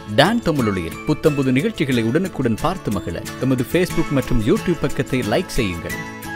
Don தமிழொலியில் புத்தம்புது நிகழ்ச்சிகளை உடனுக்குடன் பார்த்து மகிழ எமது ஃபேஸ்புக் மற்றும் யூடியூப் பக்கத்தை லைக் செய்யுங்கள்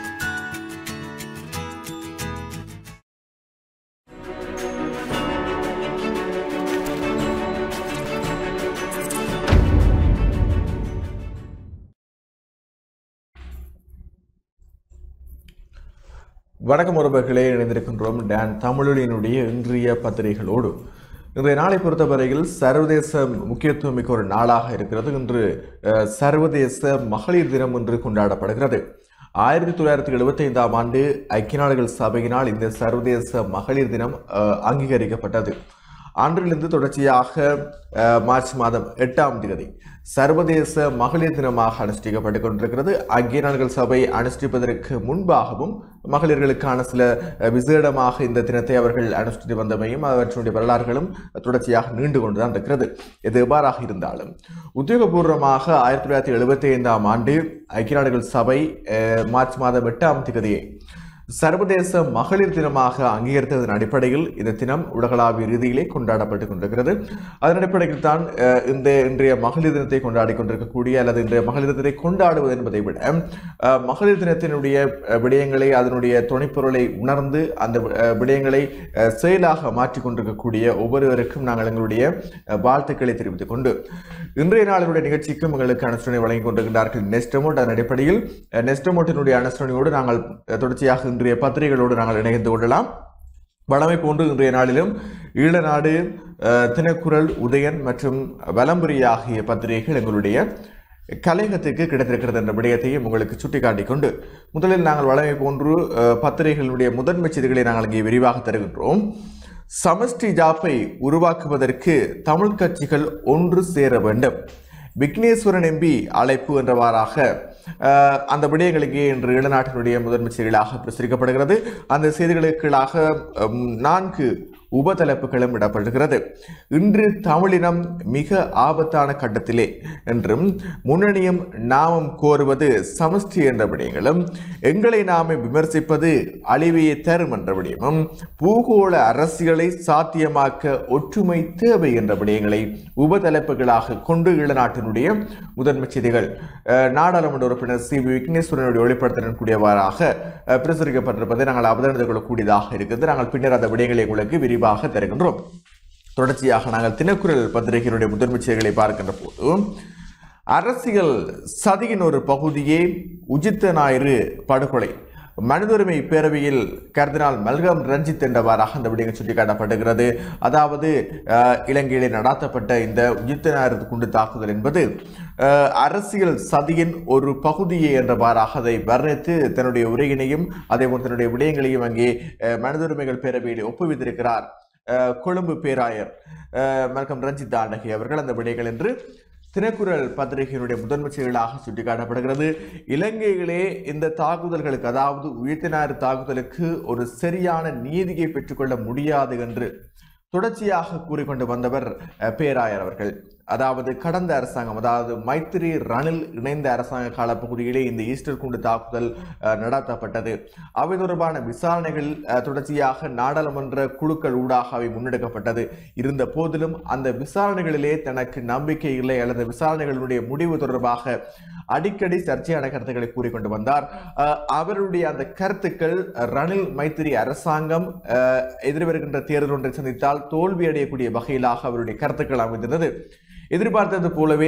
வணக்கம் உறவுகளே இணைந்திருக்கின்றோம் டான் தமிழொலியினுடைய இன்றைய பத்திரிகைகளோடு இன்றைய நாளை பொறுத்தவரையில் சர்வதேச முக்கியத்துவம் மிக்க ஒரு நாளாக இருக்கிறது இன்று அஹ், சர்வதேச மகளிர் தினம் என்று கொண்டாடப்படுகிறது ஆயிரத்தி தொள்ளாயிரத்தி எழுபத்தி ஐந்தாம் ஆண்டு ஐக்கிய நாடுகள் சபையினால் இந்த சர்வதேச மகளிர் தினம் அஹ், அங்கீகரிக்கப்பட்டது அன்றிலிருந்து தொடர்ச்சியாக அஹ், மார்ச் மாதம் எட்டாம் தேதி சர்வதேச மகளிர் தினமாக அனுஷ்டிக்கப்பட்டுக் கொண்டிருக்கிறது ஐக்கிய நாடுகள் சபை அனுஷ்டிப்பதற்கு முன்பாகவும் மகளிர்களுக்கான சில அஹ், விசேடமாக இந்த தினத்தை அவர்கள் அனுஷ்டித்து வந்தமையும் அவற்றுடைய வரலாறுகளும் தொடர்ச்சியாக நீண்டு கொண்டுதான் இருக்கிறது இது எவ்வாறாக இருந்தாலும் உத்தியோகபூர்வமாக ஆயிரத்தி தொள்ளாயிரத்தி எழுபத்தி ஐந்தாம் ஆண்டு ஐக்கிய நாடுகள் சபை அஹ், மார்ச் மாதம் எட்டாம் தேதியை சர்வதேச மகளிர் தினமாக அங்கீகரித்ததன் அடிப்படையில் இந்த தினம் உலகளாவிய ரீதியிலே கொண்டாடப்பட்டுக் கொண்டிருக்கிறது அதன் அடிப்படையில் தான் அஹ், இந்த இன்றைய மகளிர் தினத்தை கொண்டாடி கொண்டிருக்கக்கூடிய அல்லது இன்றைய மகளிர் தினத்தை கொண்டாடுவது என்பதை விட அஹ், மகளிர் தினத்தினுடைய அஹ், விடயங்களை அதனுடைய துணைப்பொருளை உணர்ந்து அந்த அஹ், விடயங்களை அஹ், செயலாக மாற்றிக் கொண்டிருக்கக்கூடிய ஒவ்வொருவருக்கும் நாங்கள் எங்களுடைய அஹ், வாழ்த்துக்களை தெரிவித்துக் கொண்டு இன்றைய நாளினுடைய நிகழ்ச்சிக்கும் எங்களுக்கு அனுசரணை வழங்கிக் கொண்டிருக்கிறார்கள் நெஸ்டமோட் அதன் அடிப்படையில் அஹ், நெஸ்டமோட்டினுடைய அனுசரணையோடு நாங்கள் அஹ், தொடர்ச்சியாக இன்றைய பத்திரிகைகளோடு நாங்கள் இணைந்து கொள்ளலாம் வளமை போன்று இன்றைய நாளிலும் ஈழநாடு அஹ், தினக்குரல் உதயன் மற்றும் வலம்புரி ஆகிய பத்திரிகைகள் எங்களுடைய கலையகத்துக்கு கிடைத்திருக்கிறது என்ற விடயத்தையும் உங்களுக்கு சுட்டிக்காட்டிக் கொண்டு முதலில் நாங்கள் வளமை போன்று அஹ், பத்திரிகைகளுடைய முதன்மை செய்திகளை நாங்கள் இங்கே விரிவாக தருகின்றோம் சமஷ்டி ஜாப்பை உருவாக்குவதற்கு தமிழ் கட்சிகள் ஒன்று சேர வேண்டும் விக்னேஸ்வரன் எம்பி அழைப்பு என்றவாறாக அஹ், அந்த விடயங்களுக்கு இன்று ஈழநாட்டினுடைய முதன்மை செய்திகளாக பிரசுரிக்கப்படுகிறது அந்த செய்திகளுக்காக உம், நான்கு உபதலைப்புகளும் இடப்படுகிறது இன்று தமிழினம் மிக ஆபத்தான கட்டத்திலே என்றும் முன்னணியும் நாமும் கோருவது சமஷ்டி என்ற விடயங்களும் எங்களை நாமே விமர்சிப்பது அழிவையை தரும் என்ற விடயமும் பூகோள அரசியலை சாத்தியமாக்க ஒற்றுமை தேவை என்ற விடயங்களை உபதலைப்புகளாக கொண்டு ஈழநாட்டினுடைய முதன்மை செய்திகள் அஹ், நாடாளுமன்ற உறுப்பினர் சி வி விக்னேஸ்வரனுடைய ஒளிப்படுத்தலின் கூடியவாறாக அஹ், பிரசுரிக்கப்பட்டிருப்பதை நாங்கள் அவதானித்துக் கொள்ளக்கூடியதாக இருக்கிறது நாங்கள் பின்னர் அந்த விடயங்களை உங்களுக்கு விரிவாக தருகின்றோம் தொடர்ச்சியாக நாங்கள் தினக்குரல் பத்திரிகையினுடைய முதன்மை செய்திகளை பார்க்கின்ற போது அரசியல் சதியின் ஒரு பகுதியே உஜித்த ஞாயிறு படுகொலை மனித உரிமை பேரவையில் கர்தினால் மல்கம் ரஞ்சித் என்றவாறாக அந்த விடயங்கள் சுட்டிக்காட்டப்படுகிறது அதாவது அஹ், இலங்கையிலே நடாத்தப்பட்ட இந்த உஜித்த ஞாயிறு குண்டு தாக்குதல் என்பது அஹ், அரசியல் சதியின் ஒரு பகுதியே என்றவாறாக அதை வர்ணித்து தன்னுடைய உரையினையும் அதே போல் தன்னுடைய விடயங்களையும் அங்கே அஹ், மனித உரிமைகள் பேரவையில் ஒப்புவித்திருக்கிறார் அஹ், கொழும்பு பேராயர் அஹ், மல்கம் ரஞ்சித் ஆண்டகி அவர்கள் அந்த விடயங்கள் என்று தினக்குரல் பத்திரிகையினுடைய முதன்மை செயலாக சுட்டிக்காட்டப்படுகிறது இலங்கையிலே இந்த தாக்குதல்களுக்கு அதாவது உயிர்த்தினார் தாக்குதலுக்கு ஒரு சரியான நீதியை பெற்றுக்கொள்ள முடியாது என்று தொடர்ச்சியாக கூறிக்கொண்டு வந்தவர் அஹ், பேராயர் அவர்கள் அதாவது கடந்த அரசாங்கம் அதாவது மைத்திரி ரணில் இணைந்த அரசாங்க காலப்பகுதியிலே இந்த ஈஸ்டர் குண்டு தாக்குதல் அஹ், நடத்தப்பட்டது அவை தொடர்பான விசாரணைகள் அஹ், தொடர்ச்சியாக நாடாளுமன்ற குழுக்கள் ஊடாக அவை முன்னெடுக்கப்பட்டது இருந்த போதிலும் அந்த விசாரணைகளிலே தனக்கு நம்பிக்கை இல்லை அல்லது விசாரணைகளுடைய முடிவு தொடர்பாக அடிக்கடி சர்ச்சையான கருத்துக்களை கூறிக்கொண்டு வந்தார் அஹ், அவருடைய அந்த கருத்துக்கள் அஹ், ரணில் மைத்திரி அரசாங்கம் அஹ், எதிர்வருகின்ற தேர்தல் ஒன்றை சந்தித்தால் தோல்வி அடையக்கூடிய வகையிலாக அவருடைய கருத்துக்கள் அமைந்திருந்தது எதிர்பார்த்தது போலவே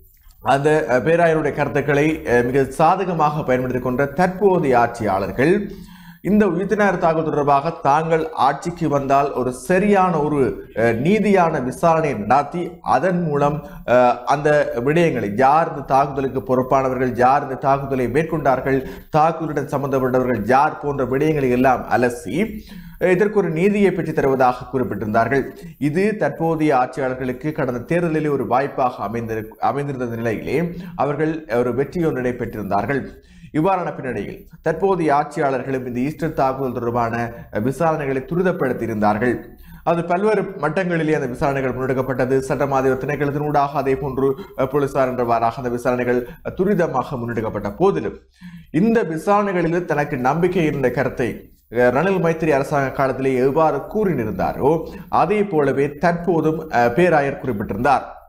அந்த அஹ், பேராயருடைய கருத்துக்களை அஹ், மிக சாதகமாக பயன்படுத்திக் கொண்ட தற்போதைய ஆட்சியாளர்கள் இந்த உயிர்த்தினார் தாக்குதல் தொடர்பாக தாங்கள் ஆட்சிக்கு வந்தால் ஒரு சரியான ஒரு அஹ், நீதியான விசாரணை நடாத்தி அதன் மூலம் அஹ், அந்த விடயங்களை யார் இந்த தாக்குதலுக்கு பொறுப்பானவர்கள் யார் இந்த தாக்குதலை மேற்கொண்டார்கள் தாக்குதலுடன் சம்பந்தப்பட்டவர்கள் யார் போன்ற விடயங்களை எல்லாம் அலசி அஹ், இதற்கு ஒரு நீதியை பெற்றுத் தருவதாக குறிப்பிட்டிருந்தார்கள் இது தற்போதைய ஆட்சியாளர்களுக்கு கடந்த தேர்தலிலே ஒரு வாய்ப்பாக அமைந்திரு அமைந்திருந்த நிலையிலே அவர்கள் ஒரு வெற்றியொன்றினை பெற்றிருந்தார்கள் இவ்வாறான பின்னணியில் தற்போதைய ஆட்சியாளர்களும் இந்த ஈஸ்டர் தாக்குதல் தொடர்பான அஹ், விசாரணைகளை துரிதப்படுத்தியிருந்தார்கள் அது பல்வேறு மட்டங்களிலே அந்த விசாரணைகள் முன்னெடுக்கப்பட்டது சட்டமாதிப திணைக்களத்தினூடாக அதே போன்று அஹ், போலீசார் என்றவாறாக அந்த விசாரணைகள் அஹ், துரிதமாக முன்னெடுக்கப்பட்ட போதிலும் இந்த விசாரணைகளில் தனக்கு நம்பிக்கை இருந்த கருத்தை அஹ், ரணில் மைத்திரி அரசாங்க காலத்திலே எவ்வாறு கூறியிருந்தாரோ அதே போலவே தற்போதும் அஹ், பேராயர் குறிப்பிட்டிருந்தார்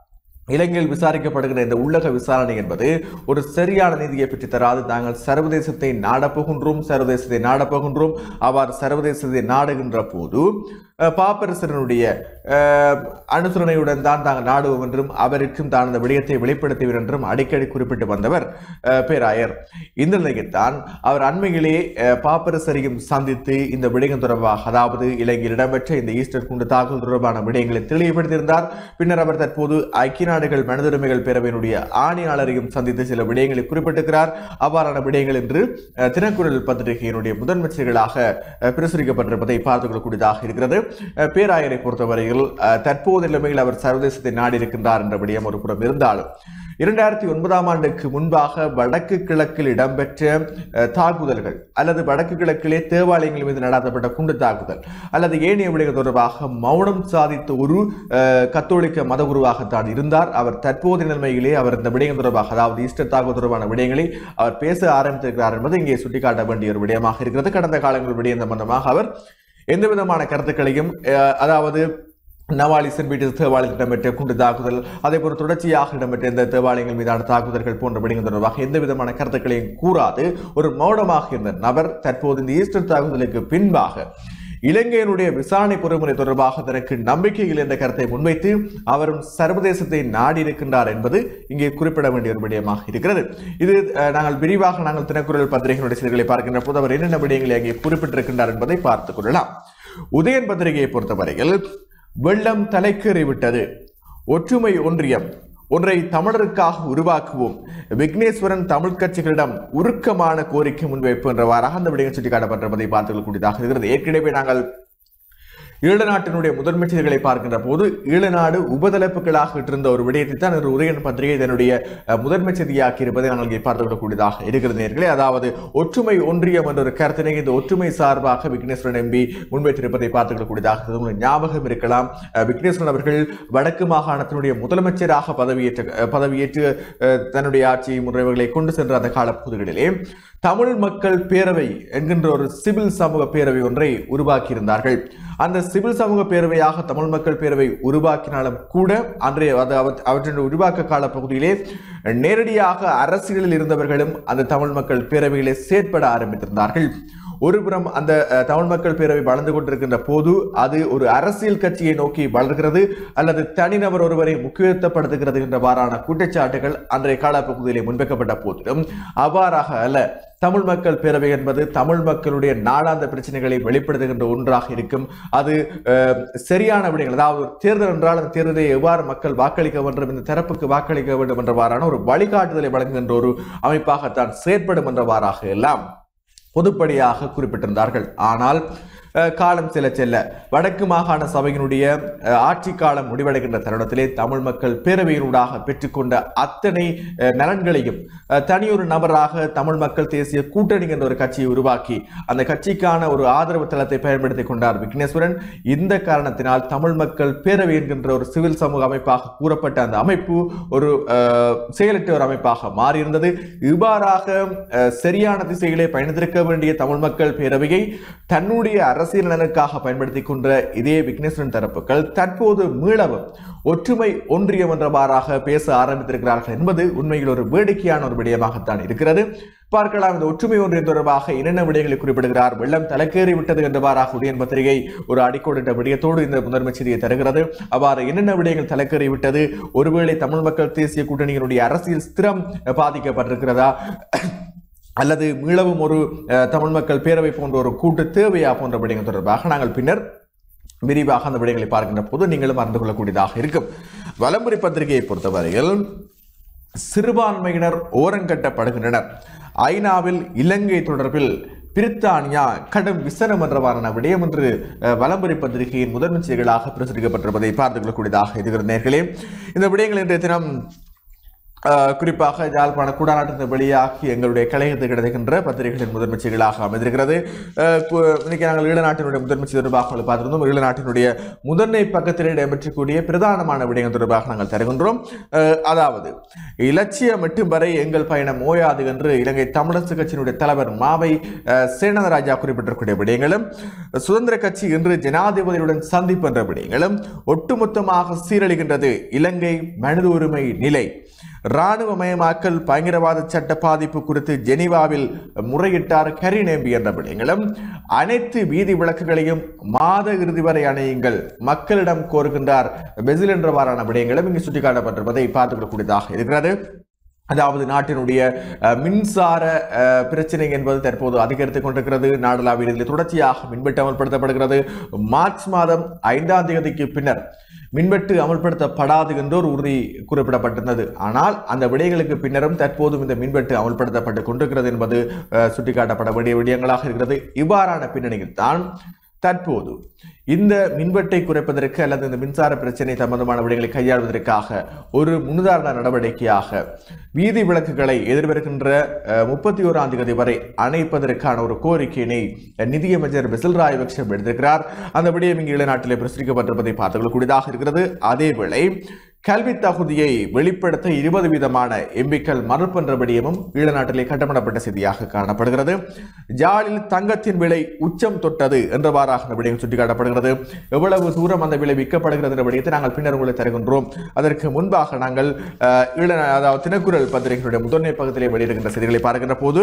இலங்கையில் விசாரிக்கப்படுகிற இந்த உள்ளக விசாரணை என்பது ஒரு சரியான நீதியை பெற்று தராது நாங்கள் சர்வதேசத்தை நாடப்போகின்றோம் சர்வதேசத்தை நாடப்போகின்றோம் அவ்வாறு சர்வதேசத்தை நாடுகின்ற போது அஹ், பாப்பரசரனுடைய அஹ், அனுசரணையுடன் தான் தாங்கள் நாடுவோம் என்றும் அவருக்கும் தான் அந்த விடயத்தை வெளிப்படுத்துவர் என்றும் அடிக்கடி குறிப்பிட்டு வந்தவர் அஹ், பேராயர் இந்த நிலையில்தான் அவர் அண்மையிலே அஹ், பாப்பரசரையும் சந்தித்து இந்த விடயம் தொடர்பாக அதாவது இலங்கையில் இடம்பெற்ற இந்த ஈஸ்டர் குண்டு தாக்குதல் தொடர்பான விடயங்களை தெளிவுபடுத்தியிருந்தார் பின்னர் அவர் தற்போது ஐக்கிய நாடுகள் மனித உரிமைகள் பேரவையினுடைய ஆணையாளரையும் சந்தித்து சில விடயங்களை குறிப்பிட்டிருக்கிறார் அவ்வாறான விடயங்கள் என்று அஹ், தினக்குரல் பத்திரிகையினுடைய முதன்மை செய்திகளாக அஹ், பிரசுரிக்கப்பட்டிருப்பதை பார்த்துக் கொள்ளக்கூடியதாக இருக்கிறது அஹ், பேராயரை பொறுத்தவரையில் அஹ், தற்போது நிலைமையில் அவர் சர்வதேசத்தை நாடி இருக்கின்றார் என்ற விடயம் ஒரு புறம் இருந்தாலும் இரண்டாயிரத்தி ஒன்பதாம் ஆண்டுக்கு முன்பாக வடக்கு கிழக்கில் இடம்பெற்ற அஹ், தாக்குதல்கள் அல்லது வடக்கு கிழக்கிலே தேவாலயங்கள் மீது நடாத்தப்பட்ட குண்டு தாக்குதல் அல்லது ஏனைய விடயங்கள் தொடர்பாக மௌனம் சாதித்த ஒரு அஹ், கத்தோலிக்க மதகுருவாகத்தான் இருந்தார் அவர் தற்போதைய நிலைமையிலே அவர் இந்த விடயம் தொடர்பாக அதாவது ஈஸ்டர் தாக்குதல் தொடர்பான விடயங்களை அவர் பேச ஆரம்பித்திருக்கிறார் என்பது இங்கே சுட்டிக்காட்ட வேண்டிய ஒரு விடயமாக இருக்கிறது கடந்த காலங்கள் விடயம் சம்பந்தமாக அவர் எந்த விதமான கருத்துக்களையும் அஹ், அதாவது நவாலிசன் வீட்டு தேவாலயத்தில் இடம்பெற்ற குண்டு தாக்குதல் அதே போல தொடர்ச்சியாக இடம்பெற்ற இந்த தேவாலயங்கள் மீதான தாக்குதல்கள் போன்ற விடயங்கள் தொடர்பாக எந்த விதமான கருத்துக்களையும் கூறாது ஒரு மௌனமாக இருந்த நபர் தற்போது இந்த ஈஸ்டர் தாக்குதலுக்கு பின்பாக இலங்கையினுடைய விசாரணை பொறுமுறை தொடர்பாக தனக்கு நம்பிக்கையில் என்ற கருத்தை முன்வைத்து அவரும் சர்வதேசத்தை நாடி இருக்கின்றார் என்பது இங்கே குறிப்பிட வேண்டிய ஒரு விடயமாக இருக்கிறது இது அஹ், நாங்கள் விரிவாக நாங்கள் தினக்குரல் பத்திரிகையினுடைய செய்திகளை பார்க்கின்ற போது அவர் என்னென்ன விடயங்களை அங்கே குறிப்பிட்டிருக்கின்றார் என்பதை பார்த்துக் கொள்ளலாம் உதயன் பத்திரிகையை பொறுத்தவரையில் வெள்ளம் தலைக்கேறி விட்டது ஒற்றுமை ஒன்றியம் ஒன்றை தமிழருக்காக உருவாக்குவோம் விக்னேஸ்வரன் தமிழ் கட்சிகளிடம் உருக்கமான கோரிக்கை முன்வைப்பு என்றவாறாக அந்த விடயம் சுட்டிக்காட்டப்பட்டிருப்பதை பார்த்துக் கொள்ளக்கூடியதாக இருக்கிறது ஏற்கனவே நாங்கள் ஈழ நாட்டினுடைய முதன்மை செய்திகளை பார்க்கின்ற போது ஈழ நாடு உபதலைப்புகளாக இருந்த ஒரு விடயத்தை தான் இன்று உதயன் பத்திரிகை தன்னுடைய அஹ், முதன்மை செய்தியாக்கி இருப்பதை நாங்கள் இங்கே பார்த்துக் கொள்ளக்கூடியதாக இருக்கிறது நேர்களே அதாவது ஒற்றுமை ஒன்றியம் என்ற ஒரு கருத்தினை இந்த ஒற்றுமை சார்பாக விக்னேஸ்வரன் எம்பி முன்வைத்திருப்பதை பார்த்துக் கொள்ளக்கூடியதாக இருக்கிறது. உங்களுக்கு ஞாபகம் இருக்கலாம் அஹ், விக்னேஸ்வரன் அவர்கள் வடக்கு மாகாணத்தினுடைய முதலமைச்சராக பதவியேற்ற அஹ், பதவியேற்று அஹ், தன்னுடைய ஆட்சி முறைகளை கொண்டு சென்ற அந்த காலப்பகுதிகளிலே தமிழ் மக்கள் பேரவை என்கின்ற ஒரு சிவில் சமூக பேரவை ஒன்றை உருவாக்கியிருந்தார்கள் அந்த சிவில் சமூக பேரவையாக தமிழ் மக்கள் பேரவை உருவாக்கினாலும் கூட அன்றைய அது அவ- அவற்றின் உருவாக்க கால பகுதியிலே நேரடியாக அரசியலில் இருந்தவர்களும் அந்த தமிழ் மக்கள் பேரவையிலே செயற்பட ஆரம்பித்திருந்தார்கள் ஒருபுறம் அந்த அஹ், தமிழ் மக்கள் பேரவை வளர்ந்து கொண்டிருக்கின்ற போது அது ஒரு அரசியல் கட்சியை நோக்கி வளர்கிறது அல்லது தனிநபர் ஒருவரை முக்கியத்துவப்படுத்துகிறது என்றவாறான குற்றச்சாட்டுகள் அன்றைய காலப்பகுதியிலே முன்வைக்கப்பட்ட போதிலும் அவ்வாறாக அல்ல தமிழ் மக்கள் பேரவை என்பது தமிழ் மக்களுடைய நாளாந்த பிரச்சனைகளை வெளிப்படுத்துகின்ற ஒன்றாக இருக்கும் அது அஹ், சரியான விடயங்கள் அதாவது ஒரு தேர்தல் என்றால் அந்த தேர்தலை எவ்வாறு மக்கள் வாக்களிக்க வேண்டும் இந்த தரப்புக்கு வாக்களிக்க வேண்டும் என்றவாறான ஒரு வழிகாட்டுதலை வழங்குகின்ற ஒரு அமைப்பாகத்தான் செயற்படும் என்றவாறாக எல்லாம் பொதுப்படியாக குறிப்பிட்டிருந்தார்கள் ஆனால் அஹ், காலம் செல்ல செல்ல வடக்கு மாகாண சபையினுடைய அஹ், ஆட்சி காலம் முடிவடைகின்ற தருணத்திலே தமிழ் மக்கள் பேரவையினூடாக பெற்றுக்கொண்ட அத்தனை அஹ், நலன்களையும் அஹ், தனியொரு நபராக தமிழ் மக்கள் தேசிய கூட்டணி என்ற ஒரு கட்சியை உருவாக்கி அந்த கட்சிக்கான ஒரு ஆதரவு தளத்தை பயன்படுத்திக் கொண்டார் விக்னேஸ்வரன் இந்த காரணத்தினால் தமிழ் மக்கள் பேரவை என்கின்ற ஒரு சிவில் சமூக அமைப்பாக கூறப்பட்ட அந்த அமைப்பு ஒரு அஹ், செயலற்ற ஒரு அமைப்பாக மாறியிருந்தது இவ்வாறாக அஹ், சரியான திசையிலே பயணித்திருக்க வேண்டிய தமிழ் மக்கள் பேரவையை தன்னுடைய அரசியல் நலனுக்காக பயன்படுத்திக் கொண்ட இதே விக்னேஸ்வரன் தரப்புகள் தற்போது மீளவும் ஒற்றுமை ஒன்றியம் என்றவாறாக பேச ஆரம்பித்திருக்கிறார்கள் என்பது உண்மையில் ஒரு வேடிக்கையான ஒரு விடயமாகத்தான் இருக்கிறது பார்க்கலாம் இந்த ஒற்றுமை ஒன்றியம் தொடர்பாக என்னென்ன விடயங்களை குறிப்பிடுகிறார் வெள்ளம் தலைக்கேறி விட்டது என்றவாறாக உதயன் பத்திரிகை ஒரு அடிக்கோடிட்ட விடயத்தோடு இந்த முதன்மை செய்தியை தருகிறது அவ்வாறு என்னென்ன விடயங்கள் தலைக்கேறி விட்டது ஒருவேளை தமிழ் மக்கள் தேசிய கூட்டணியினுடைய அரசியல் ஸ்திரம் பாதிக்கப்பட்டிருக்கிறதா அல்லது மீளவும் ஒரு அஹ், தமிழ் மக்கள் பேரவை போன்ற ஒரு கூட்டு தேவையா போன்ற விடயங்கள் தொடர்பாக நாங்கள் பின்னர் விரிவாக அந்த விடயங்களை பார்க்கின்ற போது நீங்களும் அறிந்து கொள்ளக்கூடியதாக இருக்கும் வலம்புரி பத்திரிகையை பொறுத்தவரையில் சிறுபான்மையினர் ஓரங்கட்டப்படுகின்றனர் ஐநாவில் இலங்கை தொடர்பில் பிரித்தானியா கடும் விசனம் என்றவாறான விடயம் என்று அஹ், வலம்புரி பத்திரிகையின் முதன்மை செய்திகளாக பிரசுரிக்கப்பட்டிருப்பதை பார்த்துக் கொள்ளக்கூடியதாக இருக்கிற நேர்களே இந்த விடயங்கள் இன்றைய தினம் அஹ், குறிப்பாக யாழ்ப்பாண குடாநாட்டின் வெளியாகி எங்களுடைய கலையத்து கிடைக்கின்ற பத்திரிகைகளின் முதன்மை செய்திகளாக அமைந்திருக்கிறது அஹ், கு- இன்னைக்கு நாங்கள் ஈழநாட்டினுடைய முதன்மை செய்தி தொடர்பாக உங்களுக்கு பார்த்திருந்தோம் ஈழநாட்டினுடைய முதன்மை பக்கத்தில் இடம்பெற்றக்கூடிய பிரதானமான விடயங்கள் தொடர்பாக நாங்கள் தருகின்றோம் அஹ், அதாவது இலட்சியம் எட்டும் வரை எங்கள் பயணம் ஓயாது என்று இலங்கை தமிழரசு கட்சியினுடைய தலைவர் மாவை அஹ், சேனதராஜா குறிப்பிட்டிருக்கூடிய விடயங்களும் சுதந்திர கட்சி இன்று ஜனாதிபதியுடன் சந்திப்பு என்ற விடயங்களும் ஒட்டுமொத்தமாக சீரழிகின்றது இலங்கை மனித உரிமை நிலை இராணுவமயமாக்கல் பயங்கரவாத சட்ட பாதிப்பு குறித்து ஜெனீவாவில் முறையிட்டார் கரிநேம்பி என்ற விடயங்களும் அனைத்து வீதி விளக்குகளையும் மாத இறுதி வரை அணையுங்கள் மக்களிடம் கோருகின்றார் பெசில் என்றவாறான விடயங்களும் இங்கு சுட்டிக்காட்டப்பட்டிருப்பதை பார்த்துக்கக்கூடியதாக இருக்கிறது அதாவது நாட்டினுடைய அஹ், மின்சார அஹ், பிரச்சனை என்பது தற்போது அதிகரித்துக் கொண்டிருக்கிறது நாடளாவிய ரீதியில் தொடர்ச்சியாக மின்வெட்டு அமல்படுத்தப்படுகிறது மார்ச் மாதம் ஐந்தாம் தேதிக்கு பின்னர் மின்வெட்டு அமல்படுத்தப்படாது என்ற ஒரு உறுதி குறிப்பிடப்பட்டிருந்தது ஆனால் அந்த விடயங்களுக்கு பின்னரும் தற்போதும் இந்த மின்வெட்டு அமல்படுத்தப்பட்டுக் கொண்டிருக்கிறது என்பது அஹ், சுட்டிக்காட்டப்பட வேண்டிய விடயங்களாக இருக்கிறது இவ்வாறான பின்னணியில் தான் தற்போது இந்த மின்வெட்டை குறைப்பதற்கு அல்லது இந்த மின்சார பிரச்சனை சம்பந்தமான விடயங்களை கையாள்வதற்காக ஒரு முன்னுதாரண நடவடிக்கையாக வீதி விளக்குகளை எதிர்வருகின்ற முப்பத்தி ஓராம் தேதி வரை அணைப்பதற்கான ஒரு கோரிக்கையினை நிதியமைச்சர் பெசில் ராயபக்ஷ எடுத்திருக்கிறார் அந்த விடயம் இங்கு ஈழநாட்டிலே பிரசுரிக்கப்பட்டிருப்பதை பார்த்துக் கொள்ளக்கூடியதாக இருக்கிறது அதேவேளை கல்வி தகுதியை வெளிப்படுத்த இருபது வீதமான எம்பிக்கள் மறுப்பென்ற விடயமும் ஈழநாட்டிலே கட்டப்படப்பட்ட செய்தியாக காணப்படுகிறது ஜாலில் தங்கத்தின் விலை உச்சம் தொட்டது என்றவாறாக அந்த விடயம் சுட்டிக்காட்டப்படுகிறது எவ்வளவு தூரம் அந்த விலை விற்கப்படுகிறது என்ற விடயத்தை நாங்கள் பின்னர் உங்களை தருகின்றோம் அதற்கு முன்பாக நாங்கள் அஹ், ஈழ அதாவது தினக்குரல் பத்திரிகைகளுடைய முதன்மை பக்கத்திலே வெளியிடுகின்ற செய்திகளை பார்க்கின்ற போது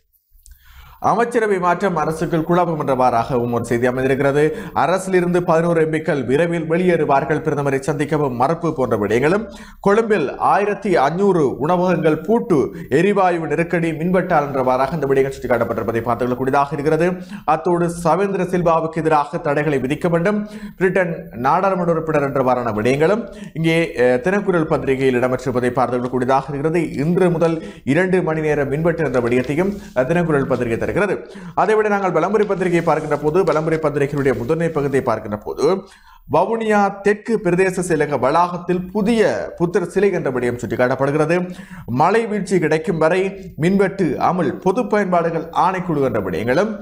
அமைச்சரவை மாற்றம் அரசுக்குள் குழப்பம் என்றவாறாகவும் ஒரு செய்தி அமைந்திருக்கிறது அரசிலிருந்து பதினோரு எம்பிக்கள் விரைவில் வெளியேறுவார்கள் பிரதமரை சந்திக்கவும் மறுப்பு போன்ற விடயங்களும் கொழும்பில் ஆயிரத்தி அஞ்சூறு உணவகங்கள் பூட்டு எரிவாயு நெருக்கடி மின்வெட்டால் என்றவாறாக இந்த விடயங்கள் சுட்டிக்காட்டப்பட்டிருப்பதை பார்த்துக் கொள்ளக்கூடியதாக இருக்கிறது அத்தோடு சவேந்திர சில்வாவுக்கு எதிராக தடைகளை விதிக்க வேண்டும் பிரிட்டன் நாடாளுமன்ற உறுப்பினர் என்றவாறான விடயங்களும் இங்கே அஹ், தினக்குரல் பத்திரிகையில் இடம்பெற்றிருப்பதை பார்த்துக் கொள்ளக்கூடியதாக இருக்கிறது இன்று முதல் இரண்டு மணி நேர மின்வெட்டு என்ற விடயத்தையும் அஹ், தினக்குரல் பத்திரிகை தருகிறது அதைவிட நாங்கள் பலம்புரி பத்திரிகையை பார்க்கின்ற போது பலம்புரி பத்திரிகையுடைய முதன்மை பகுதியை பார்க்கின்ற போது வவுனியா தெற்கு பிரதேச செயலக வளாகத்தில் புதிய புத்தர் சிலை என்ற விடயம் சுட்டிக்காட்டப்படுகிறது மழை வீழ்ச்சி கிடைக்கும் வரை மின்வெட்டு அமல் பொது பயன்பாடுகள் ஆணைக்குழு என்ற விடயங்களும்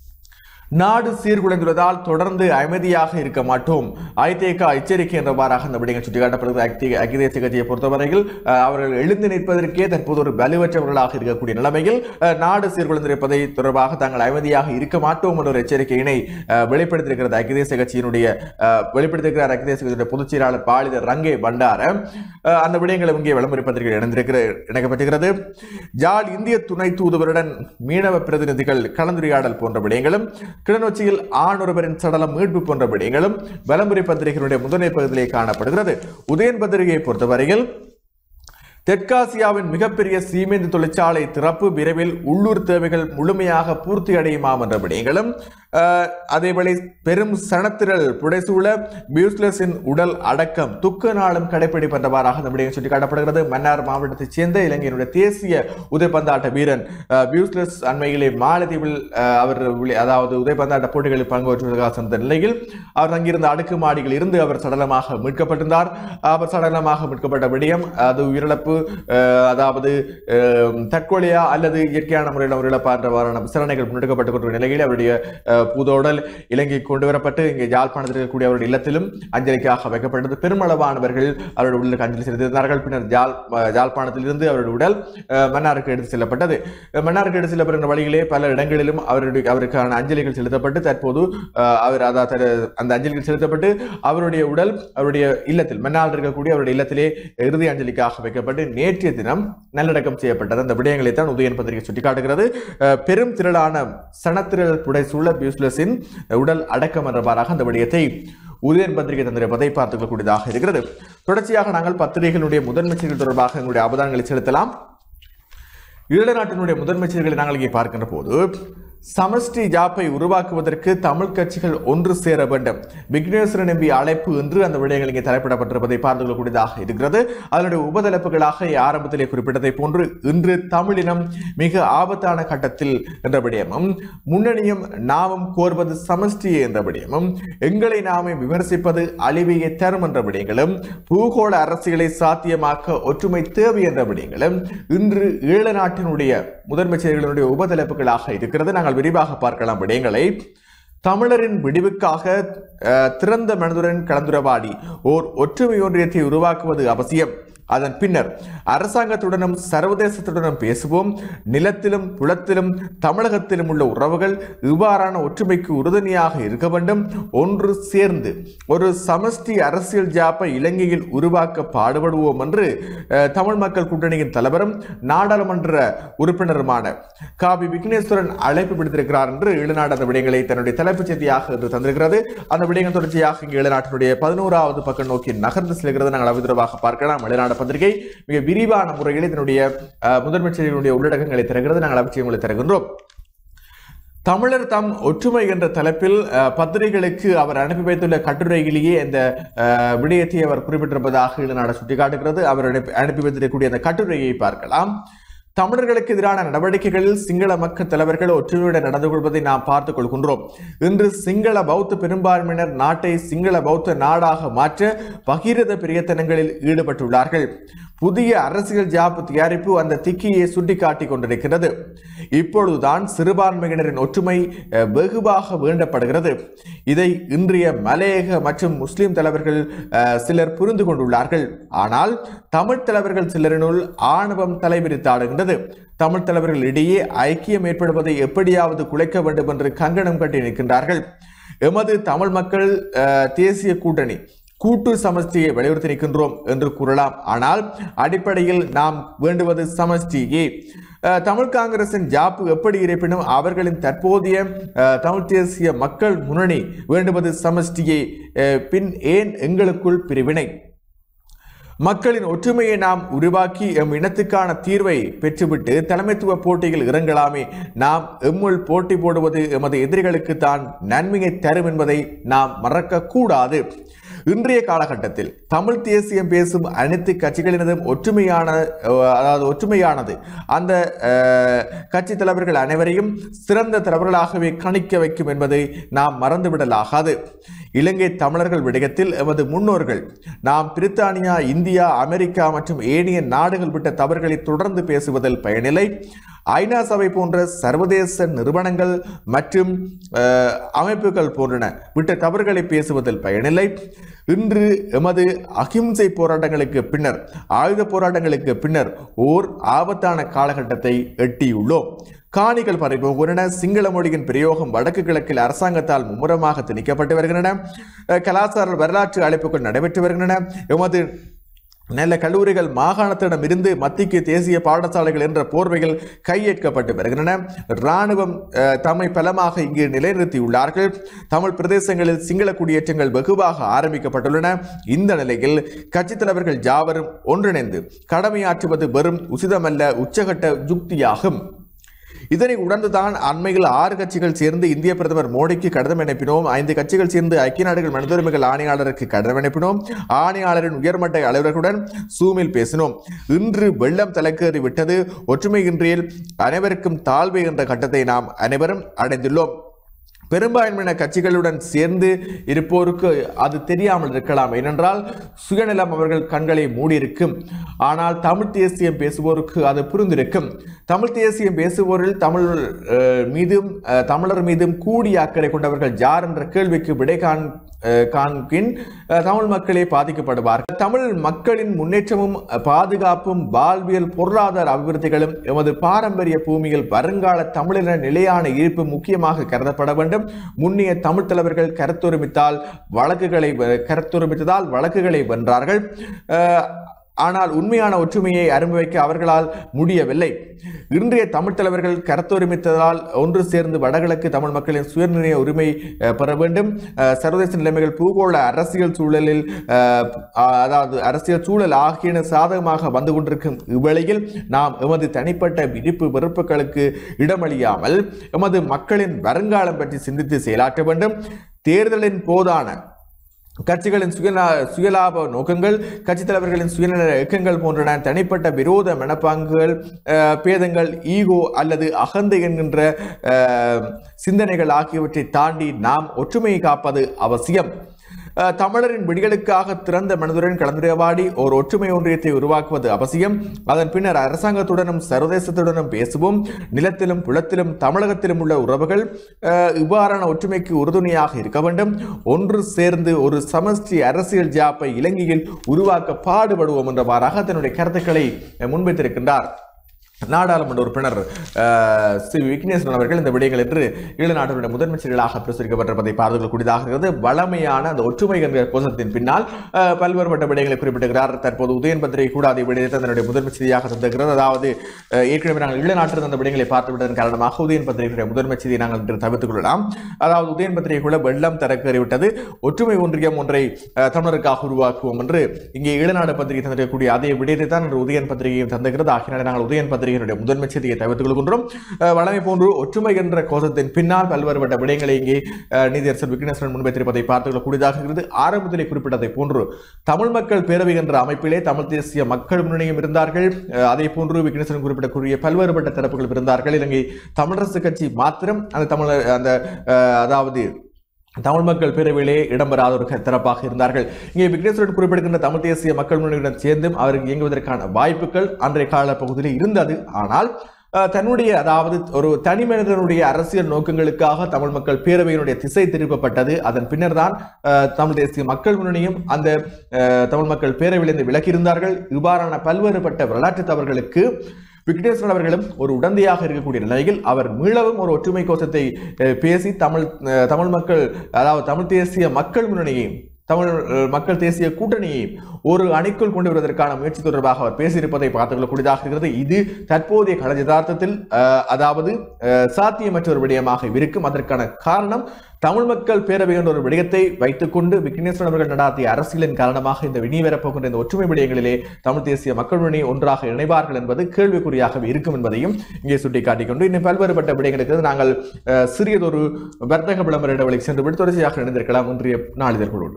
நாடு சீர்குலைந்துள்ளதால் தொடர்ந்து அமைதியாக இருக்க மாட்டோம் ஐதேக எச்சரிக்கை என்றவாறாக அந்த விடயங்கள் சுட்டிக்காட்டப்படுகிறது ஐக்கிய ஐக்கிய தேசிய கட்சியை பொறுத்தவரையில் அஹ், அவர்கள் எழுந்து நிற்பதற்கே தற்போது ஒரு வலுவற்றவர்களாக இருக்கக்கூடிய நிலைமையில் அஹ், நாடு சீர்குலைந்திருப்பதை தொடர்பாக தாங்கள் அமைதியாக இருக்க மாட்டோம் என்ற ஒரு எச்சரிக்கையினை அஹ், வெளிப்படுத்தியிருக்கிறது ஐக்கிய தேசிய கட்சியினுடைய அஹ், வெளிப்படுத்தியிருக்கிறார் ஐக்கிய தேசிய கட்சியுடைய பொதுச் செயலாளர் பாலித ரங்கே பண்டார அஹ், அந்த விடயங்களும் இங்கே விளம்பர பத்திரிகை இணைந்திருக்கிற இணைக்கப்பட்டிருக்கிறது ஜாழ் இந்திய துணை தூதுவருடன் மீனவ பிரதிநிதிகள் கலந்துரையாடல் போன்ற விடயங்களும் கிளிநொச்சியில் ஆண் ஒருவரின் சடலம் மீட்பு போன்ற விடயங்களும் வலம்புரி பத்திரிகையினுடைய முதன்மை பகுதியிலே காணப்படுகிறது உதயன் பத்திரிகையை பொறுத்தவரையில் தெற்காசியாவின் மிகப்பெரிய சீமெந்து தொழிற்சாலை திறப்பு விரைவில் உள்ளூர் தேவைகள் முழுமையாக பூர்த்தி அடையுமாம் என்ற விடயங்களும் அஹ், அதேவேளை பெரும் சனத்திரள் புடைசூழ பியூஸ்லஸின் உடல் அடக்கம் துக்க நாளும் கடைப்பிடிப்பன்றவாறாக அந்த விடயம் சுட்டிக்காட்டப்படுகிறது மன்னார் மாவட்டத்தைச் சேர்ந்த இலங்கையினுடைய தேசிய உதைப்பந்தாட்ட வீரன் அஹ், பியூஸ்லஸ் அண்மையிலே மாலத்தீவில் அஹ், அவர் விளை- அதாவது உதைப்பந்தாட்ட போட்டிகளில் பங்கு பெற்றுவதற்காக சென்ற நிலையில் அவர் தங்கியிருந்த அடுக்குமாடியில் இருந்து அவர் சடலமாக மீட்கப்பட்டிருந்தார் அவர் சடலமாக மீட்கப்பட்ட விடயம் அது உயிரிழப்பு அஹ், அதாவது அஹ், தற்கொலையா அல்லது இயற்கையான முறையில் உயிரிழப்பா என்றவாறான விசாரணைகள் முன்னெடுக்கப்பட்டுக் கொண்டிருக்கிற நிலையில் அவருடைய அஹ், பூதோடல் இலங்கைக்கு கொண்டு வரப்பட்டு இங்கே யாழ்ப்பாணத்தில் இருக்கக்கூடிய அவருடைய இல்லத்திலும் அஞ்சலிக்காக வைக்கப்பட்டது பெருமளவானவர்கள் அவருடைய உடலுக்கு அஞ்சலி செலுத்தினார்கள் பின்னர் ஜாழ் அஹ், யாழ்ப்பாணத்திலிருந்து அவருடைய உடல் அஹ், மன்னாருக்கு எடுத்து செல்லப்பட்டது அஹ், மன்னாருக்கு எடுத்து செல்லப்படுகிற வழியிலே பல இடங்களிலும் அவருடைய அவருக்கான அஞ்சலிகள் செலுத்தப்பட்டு தற்போது அஹ், அவர் அதாவது அந்த அஞ்சலிகள் செலுத்தப்பட்டு அவருடைய உடல் அவருடைய இல்லத்தில் மன்னார் இருக்கக்கூடிய அவருடைய இல்லத்திலே இறுதி அஞ்சலிக்காக வைக்கப்பட்டு நேற்றைய தினம் நல்லடக்கம் செய்யப்பட்டது அந்த விடயங்களை தான் உதயன் பத்திரிகை சுட்டிக்காட்டுகிறது அஹ், பெரும் திரளான சனத்திரள் புடைசூழ பியூஸ்லஸின் உடல் அடக்கம் என்றவாறாக அந்த விடயத்தை உதயன் பத்திரிகை தந்திருப்பதை பார்த்துக் கொள்ளக்கூடியதாக இருக்கிறது தொடர்ச்சியாக நாங்கள் பத்திரிகைகளுடைய முதன்மை செய்திகள் தொடர்பாக எங்களுடைய அவதானங்களை செலுத்தலாம் ஈழ நாட்டினுடைய முதன்மை செய்திகளை நாங்கள் இங்கே பார்க்கின்ற போது சமஷ்டி ஜாப்பை உருவாக்குவதற்கு தமிழ் கட்சிகள் ஒன்று சேர வேண்டும் விக்னேஸ்வரன் எம்பி அழைப்பு என்று அந்த விடயங்கள் இங்கே தலைப்பிடப்பட்டிருப்பதை பார்த்து கொள்ளக்கூடியதாக இருக்கிறது அதனுடைய உபதலைப்புகளாக ஆரம்பத்திலே குறிப்பிட்டதை போன்று இன்று தமிழினம் மிக ஆபத்தான கட்டத்தில் என்ற விடயமும் முன்னணியும் நாமும் கோர்வது சமஷ்டியே என்ற விடயமும் எங்களை நாமே விமர்சிப்பது அழிவையை தரும் என்ற விடயங்களும் பூகோள அரசியலை சாத்தியமாக்க ஒற்றுமை தேவை என்ற விடயங்களும் இன்று ஈழ நாட்டினுடைய முதன்மை செயல்களுடைய உபதலைப்புகளாக இருக்கிறது நாங்கள் விரிவாக பார்க்கலாம் விடயங்களை தமிழரின் விடிவுக்காக அஹ், திறந்த மனதுடன் கலந்துரவாடி ஓர் ஒற்றுமை ஒன்றியத்தை உருவாக்குவது அவசியம் அதன் பின்னர் அரசாங்கத்துடனும் சர்வதேசத்துடனும் பேசுவோம் நிலத்திலும் புலத்திலும் தமிழகத்திலும் உள்ள உறவுகள் இவ்வாறான ஒற்றுமைக்கு உறுதுணையாக இருக்க வேண்டும் ஒன்று சேர்ந்து ஒரு சமஷ்டி அரசியல் ஜாப்பை இலங்கையில் உருவாக்க பாடுபடுவோம் என்று அஹ், தமிழ் மக்கள் கூட்டணியின் தலைவரும் நாடாளுமன்ற உறுப்பினருமான காபி விக்னேஸ்வரன் அழைப்பு விடுத்திருக்கிறார் என்று ஈழநாடு அந்த விடயங்களை தன்னுடைய தலைப்புச் செய்தியாக இன்று தந்திருக்கிறது அந்த விடயங்கள் தொடர்ச்சியாக இங்கு ஈழநாட்டினுடைய பதினோராவது பக்கம் நோக்கி நகர்ந்து செல்கிறது நாங்கள் அவிதரவாக பார்க்கலாம் ஈழநாடு பத்திரிகை மிக விரிவான முறையில் இதனுடைய அஹ், முதன்மை செய்திகளுடைய உள்ளடக்கங்களை தருகிறது நாங்கள் அவசியங்களை தருகின்றோம் தமிழர் தம் ஒற்றுமை என்ற தலைப்பில் அஹ், பத்திரிகைகளுக்கு அவர் அனுப்பி வைத்துள்ள கட்டுரையிலேயே இந்த அஹ், விடயத்தை அவர் குறிப்பிட்டிருப்பதாக ஈழநாடு சுட்டிக்காட்டுகிறது அவர் அனுப்பி அனுப்பி வைத்திருக்கக்கூடிய அந்த கட்டுரையை பார்க்கலாம் தமிழர்களுக்கு எதிரான நடவடிக்கைகளில் சிங்கள மக்கள் தலைவர்கள் ஒற்றுமையுடன் நடந்து கொள்வதை நாம் பார்த்துக் கொள்கின்றோம் இன்று சிங்கள பௌத்த பெரும்பான்மையினர் நாட்டை சிங்கள பௌத்த நாடாக மாற்ற பகிரத பிரயத்தனங்களில் ஈடுபட்டுள்ளார்கள் புதிய அரசியல் ஜாப்பு தயாரிப்பு அந்த திக்கியை சுட்டிக்காட்டிக் கொண்டிருக்கிறது இப்பொழுதுதான் சிறுபான்மையினரின் ஒற்றுமை அஹ், வெகுவாக வேண்டப்படுகிறது இதை இன்றைய மலையக மற்றும் முஸ்லிம் தலைவர்கள் அஹ், சிலர் புரிந்து கொண்டுள்ளார்கள் ஆனால் தமிழ் தலைவர்கள் சிலரினுள் ஆணவம் தலைவிரித்தாடுகின்றது தமிழ் தலைவர்கள் இடையே ஐக்கியம் ஏற்படுவதை எப்படியாவது குலைக்க வேண்டும் என்று கங்கணம் கட்டி நிற்கின்றார்கள் எமது தமிழ் மக்கள் அஹ், தேசிய கூட்டணி கூட்டு சமஷ்டியை வலியுறுத்தி நிற்கின்றோம் என்று கூறலாம் ஆனால் அடிப்படையில் நாம் வேண்டுவது சமஷ்டியே அஹ், தமிழ் காங்கிரசின் ஜாப்பு எப்படி இருப்பினும் அவர்களின் தற்போதைய அஹ், தமிழ் தேசிய மக்கள் முன்னணி வேண்டுவது சமஷ்டியே அஹ், பின் ஏன் எங்களுக்குள் பிரிவினை மக்களின் ஒற்றுமையை நாம் உருவாக்கி எம் இனத்துக்கான தீர்வை பெற்றுவிட்டு தலைமைத்துவ போட்டியில் இறங்கலாமே நாம் எம்முள் போட்டி போடுவது எமது எதிரிகளுக்கு தான் நன்மையை தரும் என்பதை நாம் மறக்க கூடாது இன்றைய காலகட்டத்தில் தமிழ் தேசியம் பேசும் அனைத்து கட்சிகளினதும் ஒற்றுமையான அஹ், அதாவது ஒற்றுமையானது அந்த அஹ், கட்சி தலைவர்கள் அனைவரையும் சிறந்த தலைவர்களாகவே கணிக்க வைக்கும் என்பதை நாம் மறந்துவிடலாகாது இலங்கை தமிழர்கள் விடயத்தில் எமது முன்னோர்கள் நாம் பிரித்தானியா இந்தியா அமெரிக்கா மற்றும் ஏனைய நாடுகள் விட்ட தவறுகளை தொடர்ந்து பேசுவதில் பயனில்லை ஐநா சபை போன்ற சர்வதேச நிறுவனங்கள் மற்றும் அஹ், அமைப்புகள் போன்றன விட்ட தவறுகளை பேசுவதில் பயனில்லை இன்று எமது அகிம்சை போராட்டங்களுக்கு பின்னர் ஆயுத போராட்டங்களுக்கு பின்னர் ஓர் ஆபத்தான காலகட்டத்தை எட்டியுள்ளோம் காணிகள் பறிபோகின்றன சிங்கள மொழியின் பிரயோகம் வடக்கு கிழக்கில் அரசாங்கத்தால் மும்முரமாக திணிக்கப்பட்டு வருகின்றன அஹ், கலாச்சார வரலாற்று அழைப்புகள் நடைபெற்று வருகின்றன எமது நல்ல கல்லூரிகள் மாகாணத்திடம் இருந்து மத்திக்கு தேசிய பாடசாலைகள் என்ற போர்வைகள் கையேற்கப்பட்டு வருகின்றன இராணுவம் அஹ், தம்மை பலமாக இங்கு நிலைநிறுத்தியுள்ளார்கள் தமிழ் பிரதேசங்களில் சிங்கள குடியேற்றங்கள் வெகுவாக ஆரம்பிக்கப்பட்டுள்ளன இந்த நிலையில் கட்சித் தலைவர்கள் யாவரும் ஒன்றிணைந்து கடமையாற்றுவது வெறும் உசிதமல்ல உச்சகட்ட யுக்தியாகும் இதனை உணர்ந்துதான் அண்மையில் ஆறு கட்சிகள் சேர்ந்து இந்திய பிரதமர் மோடிக்கு கடிதம் அனுப்பினோம் ஐந்து கட்சிகள் சேர்ந்து ஐக்கிய நாடுகள் மனித உரிமைகள் ஆணையாளருக்கு கடிதம் அனுப்பினோம் ஆணையாளரின் உயர்மட்ட அலுவலர்களுடன் சூமில் பேசினோம் இன்று வெள்ளம் தலைக்கேறி விட்டது ஒற்றுமையின்றியில் அனைவருக்கும் தாழ்வு என்ற கட்டத்தை நாம் அனைவரும் அடைந்துள்ளோம் பெரும்பான்மையான கட்சிகளுடன் சேர்ந்து இருப்போருக்கு அது தெரியாமல் இருக்கலாம் ஏனென்றால் சுயநலம் அவர்கள் கண்களை மூடியிருக்கும் ஆனால் தமிழ் தேசியம் பேசுவோருக்கு அது புரிந்திருக்கும் தமிழ் தேசியம் பேசுவோரில் தமிழ் அஹ், மீதும் அஹ், தமிழர் மீதும் கூடிய அக்கறை கொண்டவர்கள் யார் என்ற கேள்விக்கு விடை காண் அஹ், காண்பின் அஹ், தமிழ் மக்களே பாதிக்கப்படுவார்கள் தமிழ் மக்களின் முன்னேற்றமும் அஹ், பாதுகாப்பும் வாழ்வியல் பொருளாதார அபிவிருத்திகளும் எமது பாரம்பரிய பூமியில் வருங்கால தமிழின நிலையான இருப்பு முக்கியமாக கருதப்பட வேண்டும் முன்னிய தமிழ் தலைவர்கள் கருத்துரிமித்தால் வழக்குகளை வெ- கருத்துரிமித்ததால் வழக்குகளை வென்றார்கள் அஹ், ஆனால் உண்மையான ஒற்றுமையை அனுபவிக்க அவர்களால் முடியவில்லை இன்றைய தமிழ் தலைவர்கள் கருத்தொருமித்ததால் ஒன்று சேர்ந்து வடகிழக்கு தமிழ் மக்களின் சுயநிர்ணய உரிமை அஹ், பெற வேண்டும் அஹ், சர்வதேச நிலைமைகள் பூகோள அரசியல் சூழலில் அஹ், அதாவது அரசியல் சூழல் ஆகியன சாதகமாக வந்து கொண்டிருக்கும் இவ்வேளையில் நாம் எமது தனிப்பட்ட விருப்பு வெறுப்புகளுக்கு இடமளியாமல் எமது மக்களின் வருங்காலம் பற்றி சிந்தித்து செயலாற்ற வேண்டும் தேர்தலின் போதான கட்சிகளின் சுயலா சுயலாப நோக்கங்கள் கட்சித் தலைவர்களின் சுயநல இயக்கங்கள் போன்றன தனிப்பட்ட விரோத மனப்பாங்குகள் அஹ், பேதங்கள் ஈகோ அல்லது அகந்தை என்கின்ற அஹ், சிந்தனைகள் ஆகியவற்றை தாண்டி நாம் ஒற்றுமையை காப்பது அவசியம் அஹ், தமிழரின் விடிகளுக்காக திறந்த மனதுடன் கலந்துரையாடி ஒரு ஒற்றுமை ஒன்றியத்தை உருவாக்குவது அவசியம் அதன் பின்னர் அரசாங்கத்துடனும் சர்வதேசத்துடனும் பேசுவோம் நிலத்திலும் புலத்திலும் தமிழகத்திலும் உள்ள உறவுகள் அஹ், இவ்வாறான ஒற்றுமைக்கு உறுதுணையாக இருக்க வேண்டும் ஒன்று சேர்ந்து ஒரு சமஷ்டி அரசியல் ஜாப்பை இலங்கையில் உருவாக்க பாடுபடுவோம் என்றவாறாக தன்னுடைய கருத்துக்களை அஹ், முன்வைத்திருக்கின்றார் நாடாளுமன்ற உறுப்பினர் அஹ், சி விக்னேஸ்வரன் அவர்கள் இந்த விடயங்கள் என்று ஈழ நாட்டினுடைய முதன்மை செயலாக பிரசுரிக்கப்பட்டிருப்பதை பார்த்துக் கூடியதாக இருக்கிறது வளமையான அந்த ஒற்றுமை என்கிற கோஷத்தின் பின்னால் அஹ், பல்வேறுபட்ட விடயங்களை குறிப்பிட்டிருக்கிறார் தற்போது உதயன் பத்திரிகை கூட அதை விடயத்தை தன்னுடைய முதன்மை செய்தியாக தந்திருக்கிறது அதாவது அஹ், ஏற்கனவே நாங்கள் ஈழ நாட்டில் அந்த விடயங்களை பார்த்துவிட்டதன் காரணமாக உதயன் பத்திரிகையுடைய முதன்மை செய்தியை நாங்கள் இன்று தவிர்த்துக் கொள்ளலாம் அதாவது உதயன் பத்திரிகைக்குள்ள வெள்ளம் தரக்கறிவிட்டது ஒற்றுமை ஒன்றியம் ஒன்றை அஹ், தமிழருக்காக உருவாக்குவோம் என்று இங்கே ஈழநாடு பத்திரிகை தந்திருக்கக்கூடிய அதே விடயத்தை தான் இன்று உதயன் பத்திரிகையும் தந்திருக்கிறது ஆகிய நாங்கள் உதயன் பத்திரிகையினுடைய முதன்மை செய்தியை தவிர்த்துக் கொள்கின்றோம் அஹ், வழமை போன்று ஒற்றுமை என்ற கோஷத்தின் பின்னால் பல்வேறுபட்ட விடயங்களை இங்கே அஹ், நீதியரசர் விக்னேஸ்வரன் முன்வைத்திருப்பதை பார்த்துக் கொள்ளக்கூடியதாக இருக்கிறது ஆரம்பத்திலே குறிப்பிட்டதை போன்று தமிழ் மக்கள் பேரவை என்ற அமைப்பிலே தமிழ் தேசிய மக்கள் முன்னணியும் இருந்தார்கள் அஹ், அதே போன்று விக்னேஸ்வரன் குறிப்பிடக்கூடிய பல்வேறுபட்ட தரப்புகள் இருந்தார்கள் இலங்கை தமிழரசு கட்சி மாத்திரம் அந்த தமிழர் அந்த அஹ், அதாவது தமிழ் மக்கள் பேரவையிலே இடம்பெறாத ஒரு தரப்பாக இருந்தார்கள் இங்கே விக்னேஸ்வரன் குறிப்பிடுகின்ற தமிழ் தேசிய மக்கள் முன்னணியுடன் சேர்ந்தும் அவருக்கு இயங்குவதற்கான வாய்ப்புகள் அன்றைய கால பகுதியில் இருந்தது ஆனால் அஹ், தன்னுடைய அதாவது ஒரு தனி மனிதனுடைய அரசியல் நோக்கங்களுக்காக தமிழ் மக்கள் பேரவையினுடைய திசை திருப்பப்பட்டது அதன் பின்னர் தான் அஹ், தமிழ் தேசிய மக்கள் முன்னணியும் அந்த அஹ், தமிழ் மக்கள் பேரவையிலிருந்து விலகியிருந்தார்கள் இவ்வாறான பல்வேறுபட்ட வரலாற்று தவறுகளுக்கு விக்னேஸ்வரன் அவர்களும் ஒரு உடந்தையாக இருக்கக்கூடிய நிலையில் அவர் மீளவும் ஒரு ஒற்றுமை கோஷத்தை அஹ், பேசி தமிழ் அஹ், தமிழ் மக்கள் அதாவது தமிழ் தேசிய மக்கள் முன்னணியையும் தமிழ் அஹ், மக்கள் தேசிய கூட்டணியை ஒரு அணிக்குள் கொண்டு வருவதற்கான முயற்சி தொடர்பாக அவர் பேசியிருப்பதை பார்த்துக் கொள்ளக்கூடியதாக இருக்கிறது இது தற்போதைய கள யதார்த்தத்தில் அஹ், அதாவது அஹ், சாத்தியமற்ற ஒரு விடயமாக இருக்கும் அதற்கான காரணம் தமிழ் மக்கள் பேரவை என்ற ஒரு விடயத்தை வைத்துக்கொண்டு விக்னேஸ்வரன் அவர்கள் நடாத்திய அரசியலின் காரணமாக இந்த வினி வரப்போகின்ற இந்த ஒற்றுமை விடயங்களிலே தமிழ் தேசிய மக்கள் முன்னணி ஒன்றாக இணைவார்கள் என்பது கேள்விக்குறியாகவே இருக்கும் என்பதையும் இங்கே சுட்டிக்காட்டிக் கொண்டு இன்னும் பல்வேறுபட்ட விடயங்களுக்கு நாங்கள் அஹ், சிறியதொரு வர்த்தக விளம்பர இடைவெளிக்கு சென்று விட்டு தொடர்ச்சியாக இணைந்திருக்கலாம் இன்றைய நாளிதழ்களோடு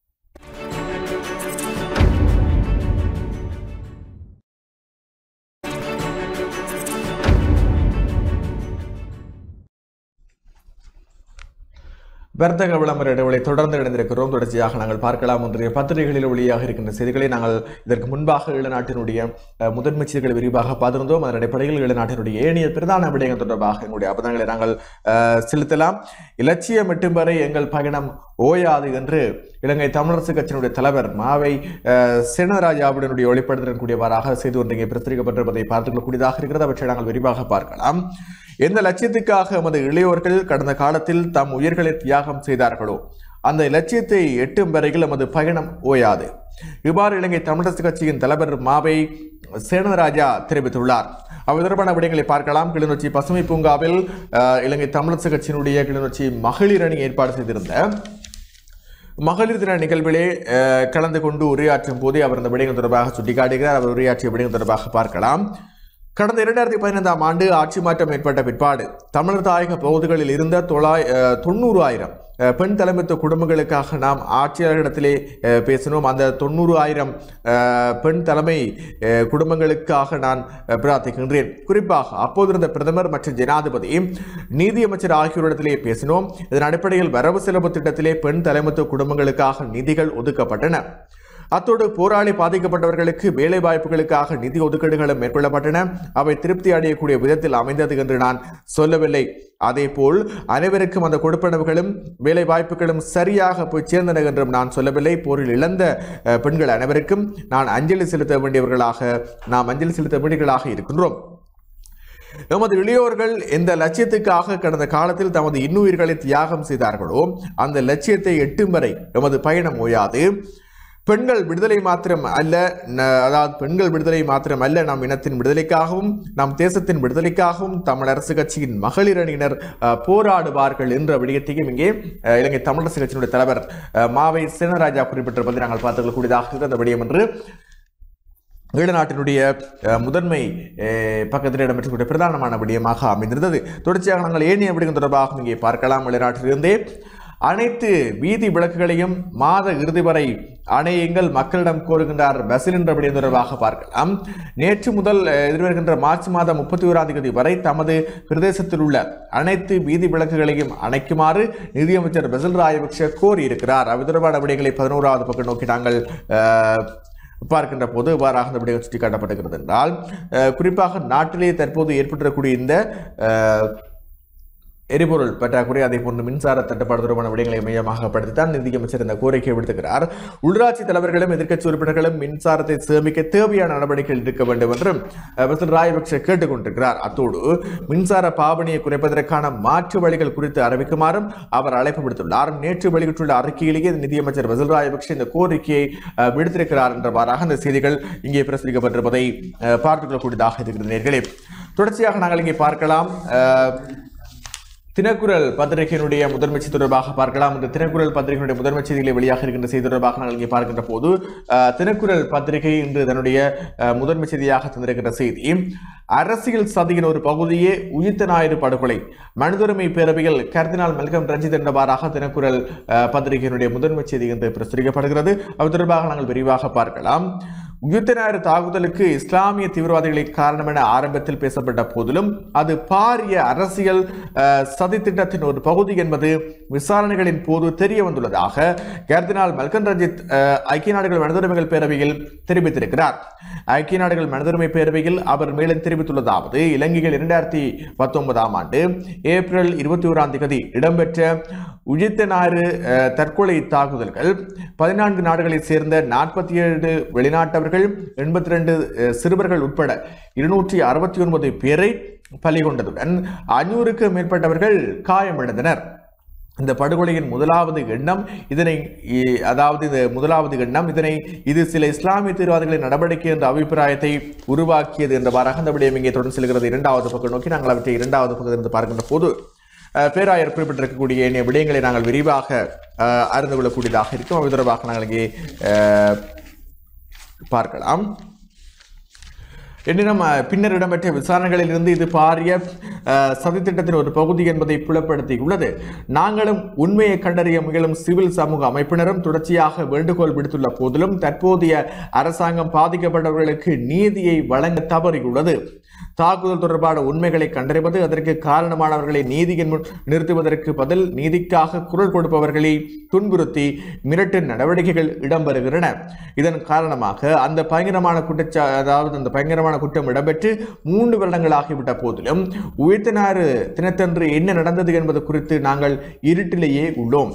வர்த்தக விளம்பர இடைவெளி தொடர்ந்து இணைந்திருக்கிறோம் தொடர்ச்சியாக நாங்கள் பார்க்கலாம் இன்றைய பத்திரிகைகளில் வெளியாக இருக்கின்ற செய்திகளை நாங்கள் இதற்கு முன்பாக ஈழநாட்டினுடைய அஹ், முதன்மை செய்திகளை விரிவாக பார்த்திருந்தோம் அதன் அடிப்படையில் ஈழநாட்டினுடைய ஏனைய பிரதான விடயங்கள் தொடர்பாக எங்களுடைய அவதானங்களை நாங்கள் அஹ், செலுத்தலாம் இலட்சியம் எட்டும் வரை எங்கள் பயணம் ஓயாது என்று இலங்கை தமிழரசு கட்சியினுடைய தலைவர் மாவை அஹ், சேனராஜாவுடனுடைய ஒளிப்படுத்தல் கூடியவாறாக செய்து ஒன்று இங்கே பிரசுரிக்கப்பட்டிருப்பதை பார்த்துக் கொள்ளக்கூடியதாக இருக்கிறது அவற்றை நாங்கள் விரிவாக பார்க்கலாம் எந்த லட்சியத்துக்காக எமது இளையோர்கள் கடந்த காலத்தில் தம் உயிர்களை தியாகம் செய்தார்களோ அந்த லட்சியத்தை எட்டும் வரையில் எமது பயணம் ஓயாது இவ்வாறு இலங்கை தமிழரசு கட்சியின் தலைவர் மாவை சேனராஜா தெரிவித்துள்ளார் அவர் தொடர்பான விடயங்களை பார்க்கலாம் கிளிநொச்சி பசுமை பூங்காவில் அஹ், இலங்கை தமிழரசு கட்சியினுடைய கிளிநொச்சி மகளிர் அணி ஏற்பாடு செய்திருந்த மகளிர் தின நிகழ்விலே அஹ், கலந்து கொண்டு உரையாற்றும் போதே அவர் இந்த விடயங்கள் தொடர்பாக சுட்டிக்காட்டுகிறார் அவர் உரையாற்றிய விடயங்கள் தொடர்பாக பார்க்கலாம் கடந்த இரண்டாயிரத்தி பதினைந்தாம் ஆண்டு ஆட்சி மாற்றம் ஏற்பட்ட பிற்பாடு தமிழர் தாயக பகுதிகளில் இருந்த தொள்ளாய் அஹ், தொண்ணூறு ஆயிரம் அஹ், பெண் தலைமைத்துவ குடும்பங்களுக்காக நாம் ஆட்சியாளரிடத்திலே அஹ், பேசினோம் அந்த தொண்ணூறு ஆயிரம் அஹ், பெண் தலைமை அஹ், குடும்பங்களுக்காக நான் அஹ், பிரார்த்திக்கின்றேன் குறிப்பாக அப்போது இருந்த பிரதமர் மற்றும் ஜனாதிபதி நீதியமைச்சர் ஆகியோரிடத்திலே பேசினோம் இதன் அடிப்படையில் வரவு செலவு திட்டத்திலே பெண் தலைமைத்துவ குடும்பங்களுக்காக நிதிகள் ஒதுக்கப்பட்டன அத்தோடு போராளி பாதிக்கப்பட்டவர்களுக்கு வேலை வாய்ப்புகளுக்காக நிதி ஒதுக்கீடுகளும் மேற்கொள்ளப்பட்டன அவை திருப்தி அடையக்கூடிய விதத்தில் அமைந்தது என்று நான் சொல்லவில்லை அதேபோல் அனைவருக்கும் அந்த கொடுப்பனவுகளும் வேலை வாய்ப்புகளும் சரியாக போய் சேர்ந்தன என்றும் நான் சொல்லவில்லை போரில் இழந்த அஹ், பெண்கள் அனைவருக்கும் நான் அஞ்சலி செலுத்த வேண்டியவர்களாக நாம் அஞ்சலி செலுத்த வேண்டியவர்களாக இருக்கின்றோம் எமது இளையோர்கள் எந்த லட்சியத்துக்காக கடந்த காலத்தில் தமது இன்னுயிர்களை தியாகம் செய்தார்களோ அந்த லட்சியத்தை எட்டும் வரை எமது பயணம் ஓயாது பெண்கள் விடுதலை மாத்திரம் அல்ல ந- அதாவது பெண்கள் விடுதலை மாத்திரம் அல்ல நம் இனத்தின் விடுதலைக்காகவும் நம் தேசத்தின் விடுதலைக்காகவும் தமிழரசு கட்சியின் மகளிர் அணியினர் அஹ், போராடுவார்கள் என்ற விடயத்தையும் இங்கே அஹ், இலங்கை தமிழரசு கட்சியினுடைய தலைவர் அஹ், மாவை சேனராஜா குறிப்பிட்டிருப்பதை நாங்கள் பார்த்துக் கொள்ளக்கூடியதாக இருக்கிற அந்த விடயம் என்று ஈழ நாட்டினுடைய அஹ், முதன்மை அஹ், பக்கத்தில் இடம்பெற்றக்கூடிய பிரதானமான விடயமாக அமைந்திருந்தது தொடர்ச்சியாக நாங்கள் ஏனைய விடயம் தொடர்பாக இங்கே பார்க்கலாம் வெளிநாட்டிலிருந்தே அனைத்து வீதி விளக்குகளையும் மாத இறுதி வரை அணையுங்கள் மக்களிடம் கோருகின்றார் பசில் என்ற விடயம் தொடர்பாக பார்க்கலாம் நேற்று முதல் அஹ், எதிர்வருகின்ற மார்ச் மாதம் முப்பத்தி ஓராம் தேதி வரை தமது பிரதேசத்தில் உள்ள அனைத்து வீதி விளக்குகளையும் அணைக்குமாறு நிதியமைச்சர் பசில் ராயபக்ஷ கோரியிருக்கிறார் அது தொடர்பான விடயங்களை பதினோராவது பக்கம் நோக்கி நாங்கள் அஹ், பார்க்கின்ற போது இவ்வாறாக இந்த விடயம் சுட்டிக்காட்டப்படுகிறது என்றால் அஹ், குறிப்பாக நாட்டிலே தற்போது ஏற்பட்டிருக்கக்கூடிய இந்த அஹ், எரிபொருள் பற்றாக்குறை அதே போன்று மின்சார தட்டுப்பாடு தொடர்பான விடயங்களை மையமாக படுத்தித்தான் நிதியமைச்சர் இந்த கோரிக்கையை விடுத்துகிறார் உள்ளாட்சி தலைவர்களும் எதிர்க்கட்சி உறுப்பினர்களும் மின்சாரத்தை சேமிக்க தேவையான நடவடிக்கைகள் எடுக்க வேண்டும் என்றும் அஹ், மிஸ்டர் ராயபக்ஷ கேட்டுக்கொண்டிருக்கிறார் அத்தோடு மின்சார பாவனையை குறைப்பதற்கான மாற்று வழிகள் குறித்து அறிவிக்குமாறும் அவர் அழைப்பு விடுத்துள்ளார் நேற்று வெளியிட்டுள்ள அறிக்கையிலேயே நிதியமைச்சர் பசில் ராயபக்ஷ இந்த கோரிக்கையை அஹ், விடுத்திருக்கிறார் என்றவாறாக அந்த செய்திகள் இங்கே பிரசுரிக்கப்பட்டிருப்பதை அஹ், பார்த்துக் கொள்ளக்கூடியதாக இருக்கிறது நேர்களே தொடர்ச்சியாக நாங்கள் இங்கே பார்க்கலாம் அஹ், தினக்குரல் பத்திரிகையினுடைய முதன்மை செய்தி தொடர்பாக பார்க்கலாம் இந்த தினக்குரல் பத்திரிகையினுடைய முதன்மை செய்திகளை வெளியாக இருக்கின்ற செய்தி தொடர்பாக நாங்கள் இங்கே பார்க்கின்ற போது அஹ், தினக்குரல் பத்திரிகை இன்று தன்னுடைய அஹ், முதன்மை செய்தியாக தந்திருக்கின்ற செய்தி அரசியல் சதியின் ஒரு பகுதியே உயிர்த்த ஞாயிறு படுகொலை மனிதுரிமை பேரவையில் கர்தினால் மெல்கம் ரஞ்சித் என்றவாறாக தினக்குரல் அஹ், பத்திரிகையினுடைய முதன்மை செய்தி என்று பிரசுரிக்கப்படுகிறது அது தொடர்பாக நாங்கள் விரிவாக பார்க்கலாம் உயிர்த்த ஞாயிறு தாக்குதலுக்கு இஸ்லாமிய தீவிரவாதிகளை காரணம் என ஆரம்பத்தில் பேசப்பட்ட போதிலும் அது பாரிய அரசியல் அஹ், சதி திட்டத்தின் ஒரு பகுதி என்பது விசாரணைகளின் போது தெரிய வந்துள்ளதாக கர்தினால் மல்கன் ரஞ்சித் அஹ், ஐக்கிய நாடுகள் மனிதுரிமைகள் பேரவையில் தெரிவித்திருக்கிறார் ஐக்கிய நாடுகள் மனிதுரிமை பேரவையில் அவர் மேலும் தெரிவித்துள்ளதாவது இலங்கையில் இரண்டாயிரத்தி பத்தொன்பதாம் ஆண்டு ஏப்ரல் இருபத்தி ஓராம் தேதி இடம்பெற்ற உயிர்த்த ஞாயிறு அஹ், தற்கொலை தாக்குதல்கள் பதினான்கு நாடுகளைச் சேர்ந்த நாற்பத்தி ஏழு வெளிநாட்டவர்கள் எண்பத்தி ரெண்டு சிறுவர்கள் உட்பட இருநூற்றி அறுபத்தி ஒன்பது பேரை பலி கொண்டதுடன் அஞ்சூறுக்கு மேற்பட்டவர்கள் காயமடைந்தனர் இந்த படுகொலையின் முதலாவது எண்ணம் இதனை இ- அதாவது இந்த முதலாவது எண்ணம் இதனை இது சில இஸ்லாமிய தீவிரவாதிகளின் நடவடிக்கை என்ற அபிப்பிராயத்தை உருவாக்கியது என்றவாறாக அந்த விடயம் இங்கே தொடர்ந்து செல்கிறது இரண்டாவது பக்கம் நோக்கி நாங்கள் அவற்றை இரண்டாவது பக்கத்திலிருந்து பார்க்கின்ற போது அஹ், பேராயர் குறிப்பிட்டிருக்கக்கூடிய ஏனைய விடயங்களை நாங்கள் விரிவாக அஹ், அறிந்து கொள்ளக்கூடியதாக இருக்கும் அவை தொடர்பாக நாங்கள் இங்கே அஹ், பார்க்கலாம் எனினும் அஹ், பின்னர் இடம்பெற்ற விசாரணைகளில் இருந்து இது பாரிய அஹ், சதித்திட்டத்தின் ஒரு பகுதி என்பதை புலப்படுத்தியுள்ளது நாங்களும் உண்மையை கண்டறிய முயலும் சிவில் சமூக அமைப்பினரும் தொடர்ச்சியாக வேண்டுகோள் விடுத்துள்ள போதிலும் தற்போதைய அரசாங்கம் பாதிக்கப்பட்டவர்களுக்கு நீதியை வழங்க தவறியுள்ளது தாக்குதல் தொடர்பான உண்மைகளை கண்டறிவது அதற்கு காரணமானவர்களை நீதியின் முன் நிறுத்துவதற்கு பதில் நீதிக்காக குரல் கொடுப்பவர்களை துன்புறுத்தி மிரட்டும் நடவடிக்கைகள் இடம்பெறுகின்றன இதன் காரணமாக அந்த பயங்கரமான குற்றச்சா அதாவது அந்த பயங்கரமான குற்றம் இடம்பெற்று மூன்று வருடங்கள் ஆகிவிட்ட போதிலும் உயிர்த்த ஞாயிறு தினத்தன்று என்ன நடந்தது என்பது குறித்து நாங்கள் இருட்டிலேயே உள்ளோம்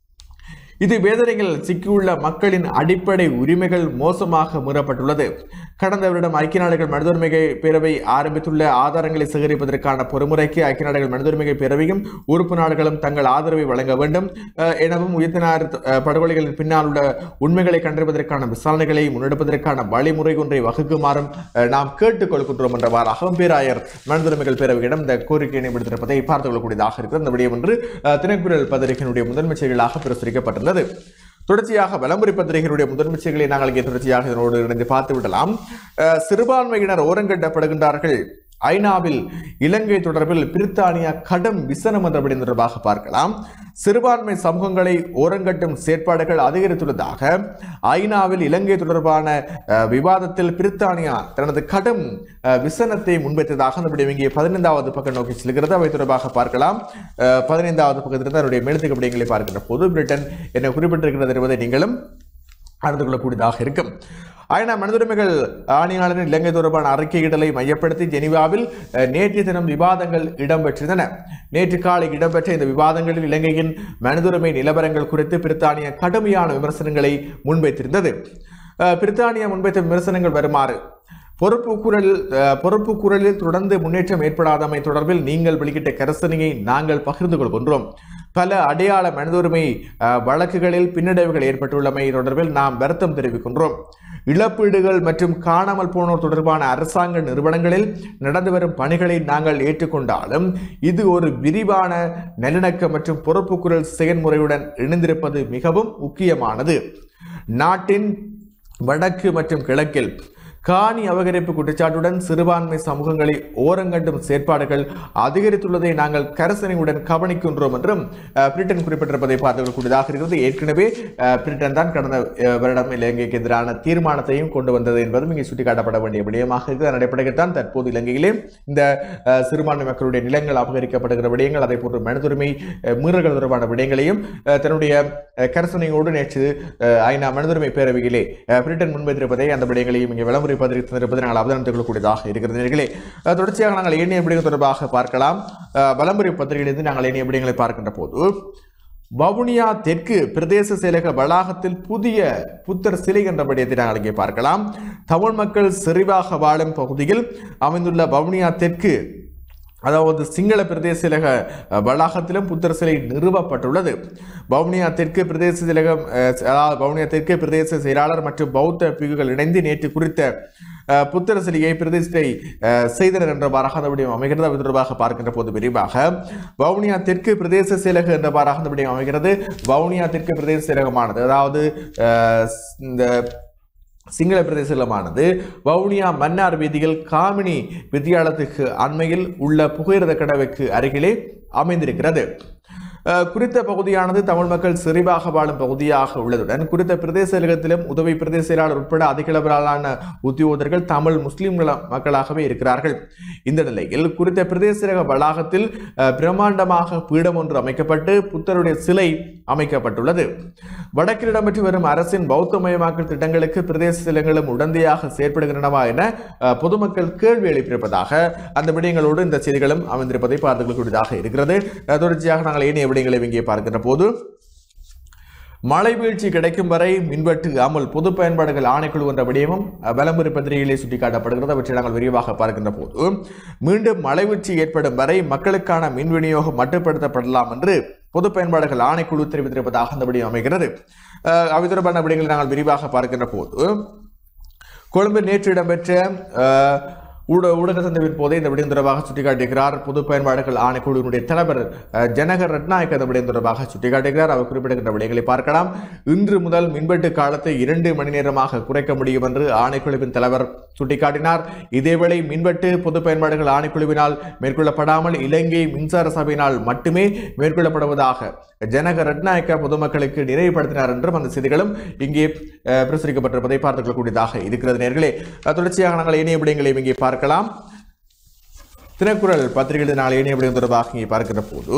இது வேதனைகள் சிக்கியுள்ள மக்களின் அடிப்படை உரிமைகள் மோசமாக மீறப்பட்டுள்ளது கடந்த வருடம் ஐக்கிய நாடுகள் மனிதுரிமை பேரவை ஆரம்பித்துள்ள ஆதாரங்களை சேகரிப்பதற்கான பொறுமுறைக்கு ஐக்கிய நாடுகள் மனிதுரிமை பேரவையும் உறுப்பு நாடுகளும் தங்கள் ஆதரவை வழங்க வேண்டும் அஹ், எனவும் உயிர்த்தினார் படுகொலைகளின் பின்னால் உள்ள உண்மைகளை கண்டறிவதற்கான விசாரணைகளை முன்னெடுப்பதற்கான வழிமுறை ஒன்றை வகுக்குமாறும் அஹ், நாம் கேட்டுக் கொள்கின்றோம் என்றவாறாகவும் பேராயர் மனிதுரிமைகள் பேரவையிடம் இந்த கோரிக்கையினை விடுத்திருப்பதை பார்த்துக் கொள்ளக்கூடியதாக இருக்கிறது அந்த விடயம் என்று அஹ், தினக்குரல் பத்திரிகையினுடைய முதன்மை செய்திகளாக பிரசுரிக்கப்பட்டிருந்தது தொடர்ச்சியாக வலம்புரி பத்திரிகையினுடைய முதன்மை செய்திகளை நாங்கள் இங்கே தொடர்ச்சியாக இதனோடு இணைந்து பார்த்து விடலாம் அஹ், சிறுபான்மையினர் ஓரங்கட்டப்படுகின்றார்கள் ஐநாவில் இலங்கை தொடர்பில் பிரித்தானியா கடும் விசனம் என்ற விடயம் தொடர்பாக பார்க்கலாம் சிறுபான்மை சமூகங்களை ஓரங்கட்டும் செயற்பாடுகள் அதிகரித்துள்ளதாக ஐநாவில் இலங்கை தொடர்பான அஹ், விவாதத்தில் பிரித்தானியா தனது கடும் அஹ், விசனத்தை முன்வைத்ததாக அந்த விடயம் இங்கே பதினைந்தாவது பக்கம் நோக்கி செல்கிறது அவை தொடர்பாக பார்க்கலாம் அஹ், பதினைந்தாவது பக்கத்திலிருந்து அவருடைய மேலத்துக்கு விடயங்களை பார்க்கின்ற போது பிரிட்டன் என்ன குறிப்பிட்டிருக்கிறது என்பதை நீங்களும் அறிந்து கொள்ளக்கூடியதாக இருக்கும் ஐநா மனிதுரிமைகள் ஆணையாளரின் இலங்கை தொடர்பான அறிக்கையிடலை மையப்படுத்தி ஜெனீவாவில் அஹ், நேற்றைய தினம் விவாதங்கள் இடம்பெற்றிருந்தன நேற்று காலை இடம்பெற்ற இந்த விவாதங்களில் இலங்கையின் மனிதுரிமை நிலவரங்கள் குறித்து பிரித்தானியா கடுமையான விமர்சனங்களை முன்வைத்திருந்தது அஹ், பிரித்தானியா முன்வைத்த விமர்சனங்கள் வருமாறு பொறுப்பு குரல் அஹ், பொறுப்பு குரலில் தொடர்ந்து முன்னேற்றம் ஏற்படாதமை தொடர்பில் நீங்கள் வெளியிட்ட கரசனையை நாங்கள் பகிர்ந்து கொள்கின்றோம் பல அடையாள மனித உரிமை அஹ், வழக்குகளில் பின்னடைவுகள் ஏற்பட்டுள்ளமை தொடர்பில் நாம் வருத்தம் தெரிவிக்கின்றோம் இழப்பீடுகள் மற்றும் காணாமல் போனோர் தொடர்பான அரசாங்க நிறுவனங்களில் நடந்து வரும் பணிகளை நாங்கள் ஏற்றுக்கொண்டாலும் இது ஒரு விரிவான நல்லிணக்க மற்றும் பொறுப்புக்குரல் செயல்முறையுடன் இணைந்திருப்பது மிகவும் முக்கியமானது நாட்டின் வடக்கு மற்றும் கிழக்கில் காணி அபகரிப்பு குற்றச்சாட்டுடன் சிறுபான்மை சமூகங்களை ஓரங்கட்டும் செயற்பாடுகள் அதிகரித்துள்ளதை நாங்கள் கரசனையுடன் கவனிக்கின்றோம் என்றும் அஹ், பிரிட்டன் குறிப்பிட்டிருப்பதை பார்த்துக்கூடியதாக இருக்கிறது ஏற்கனவே அஹ், பிரிட்டன் தான் கடந்த அஹ், வருடம் இலங்கைக்கு எதிரான தீர்மானத்தையும் கொண்டு வந்தது என்பதும் இங்கே சுட்டிக்காட்டப்பட வேண்டிய விடயமாக இருக்குது அதன் அடிப்படையில் தற்போது இலங்கையிலே இந்த அஹ், சிறுபான்மை மக்களுடைய நிலங்கள் அபகரிக்கப்படுகிற விடயங்கள் அதே போன்று மனிதுரிமை அஹ், மீறல்கள் தொடர்பான விடயங்களையும் அஹ், தன்னுடைய அஹ், கரசனையோடு நேற்று அஹ், ஐநா மனிதுரிமை பேரவையிலே அஹ், பிரிட்டன் முன்வைத்திருப்பதை அந்த விடயங்களையும் இங்கே விளம்பரி பதிவித்திருப்பதை நாங்கள் அவதானித்துக் கொள்ளக்கூடியதாக இருக்கிறது நேர்களே அஹ், தொடர்ச்சியாக நாங்கள் ஏனைய விடயங்கள் தொடர்பாக பார்க்கலாம் அஹ், விளம்பரி பத்திரிகையிலிருந்து நாங்கள் ஏனைய விடயங்களை பார்க்கின்ற போது வவுனியா தெற்கு பிரதேச செயலக வளாகத்தில் புதிய புத்தர் சிலை என்ற விடயத்தை நாங்கள் இங்கே பார்க்கலாம் தமிழ் மக்கள் செறிவாக வாழும் பகுதியில் அமைந்துள்ள வவுனியா தெற்கு அதாவது சிங்கள பிரதேச செயலக அஹ், வளாகத்திலும் புத்தர் சிலை நிறுவப்பட்டுள்ளது வவுனியா தெற்கு பிரதேச செயலகம் அஹ், அதாவது வவுனியா தெற்கு பிரதேச செயலாளர் மற்றும் பௌத்த பிரிவுகள் இணைந்து நேற்று குறித்த அஹ், புத்தர் சிலையை பிரதிஷ்டை அஹ், செய்தனர் என்றவாறாக அந்த விடயம் அமைகிறது அது தொடர்பாக பார்க்கின்ற போது விரிவாக வவுனியா தெற்கு பிரதேச செயலகம் என்றவாறாக அந்த விடயம் அமைகிறது வவுனியா தெற்கு பிரதேச செயலகமானது அதாவது அஹ், இந்த சிங்கள பிரதேசமானது வவுனியா மன்னார் வீதியில் காமினி வித்தியாலயத்துக்கு அண்மையில் உள்ள புகையிரத கடவுக்கு அருகிலே அமைந்திருக்கிறது அஹ், குறித்த பகுதியானது தமிழ் மக்கள் செறிவாக வாழும் பகுதியாக உள்ளதுடன் குறித்த பிரதேச செயலகத்திலும் உதவி பிரதேச செயலாளர் உட்பட அதிகளவிலான உத்தியோகர்கள் தமிழ் முஸ்லிம் நல- மக்களாகவே இருக்கிறார்கள் இந்த நிலையில் குறித்த பிரதேச செயலக வளாகத்தில் அஹ், பிரம்மாண்டமாக பீடம் ஒன்று அமைக்கப்பட்டு புத்தருடைய சிலை அமைக்கப்பட்டுள்ளது வடக்கில் இடம்பெற்று வரும் அரசின் பௌத்தமயமாக்கல் திட்டங்களுக்கு பிரதேச செயலகங்களும் உடந்தையாக செயற்படுகின்றனவா என அஹ், பொதுமக்கள் கேள்வி எழுப்பியிருப்பதாக அந்த விடயங்களோடு இந்த செய்திகளும் அமைந்திருப்பதை பார்த்துக் கொள்ளக்கூடியதாக இருக்கிறது அஹ், தொடர்ச்சியாக நாங்கள் ஏனைய விடயங்களை இங்கே பார்க்கின்ற போது மழை வீழ்ச்சி கிடைக்கும் வரை மின்வெட்டு அமல் பொது பயன்பாடுகள் ஆணைக்குழு என்ற விடயமும் அஹ், விளம்பர பத்திரிகையிலே சுட்டிக்காட்டப்படுகிறது அவற்றை நாங்கள் விரிவாக பார்க்கின்ற போது மீண்டும் மழை வீழ்ச்சி ஏற்படும் வரை மக்களுக்கான மின் விநியோகம் மட்டுப்படுத்தப்படலாம் என்று பொது பயன்பாடுகள் ஆணைக்குழு தெரிவித்திருப்பதாக அந்த விடயம் அமைகிறது அஹ், அவை தொடர்பான விடயங்களை நாங்கள் விரிவாக பார்க்கின்ற போது கொழும்பில் நேற்று இடம்பெற்ற அஹ், ஊட ஊடக சந்திப்பின் போதே இந்த விடயம் தொடர்பாக சுட்டிக்காட்டுகிறார் பொது பயன்பாடுகள் ஆணைக்குழுவினுடைய தலைவர் அஹ், ஜனகர் ரட்நாயக் அந்த விடயம் தொடர்பாக சுட்டிக்காட்டுகிறார் அவர் குறிப்பிடுகின்ற விடயங்களை பார்க்கலாம் இன்று முதல் மின்வெட்டு காலத்தை இரண்டு மணி நேரமாக குறைக்க முடியும் என்று ஆணைக்குழுவின் தலைவர் சுட்டிக்காட்டினார் இதேவேளை மின்வெட்டு பொது பயன்பாடுகள் ஆணைக்குழுவினால் மேற்கொள்ளப்படாமல் இலங்கை மின்சார சபையினால் மட்டுமே மேற்கொள்ளப்படுவதாக ஜனக ரட்நாயக்க பொதுமக்களுக்கு நிறைவுபடுத்தினார் என்றும் அந்த செய்திகளும் இங்கே அஹ், பிரசுரிக்கப்பட்டிருப்பதை பார்த்துக் கொள்ளக்கூடியதாக இருக்கிறது நேர்களே அஹ், தொடர்ச்சியாக நாங்கள் இணைய விடயங்களையும் இங்கே பார்க்கலாம் தினக்குரல் பத்திரிகையில் நாள் இணைய விடயம் தொடர்பாக இங்கே பார்க்கிற போது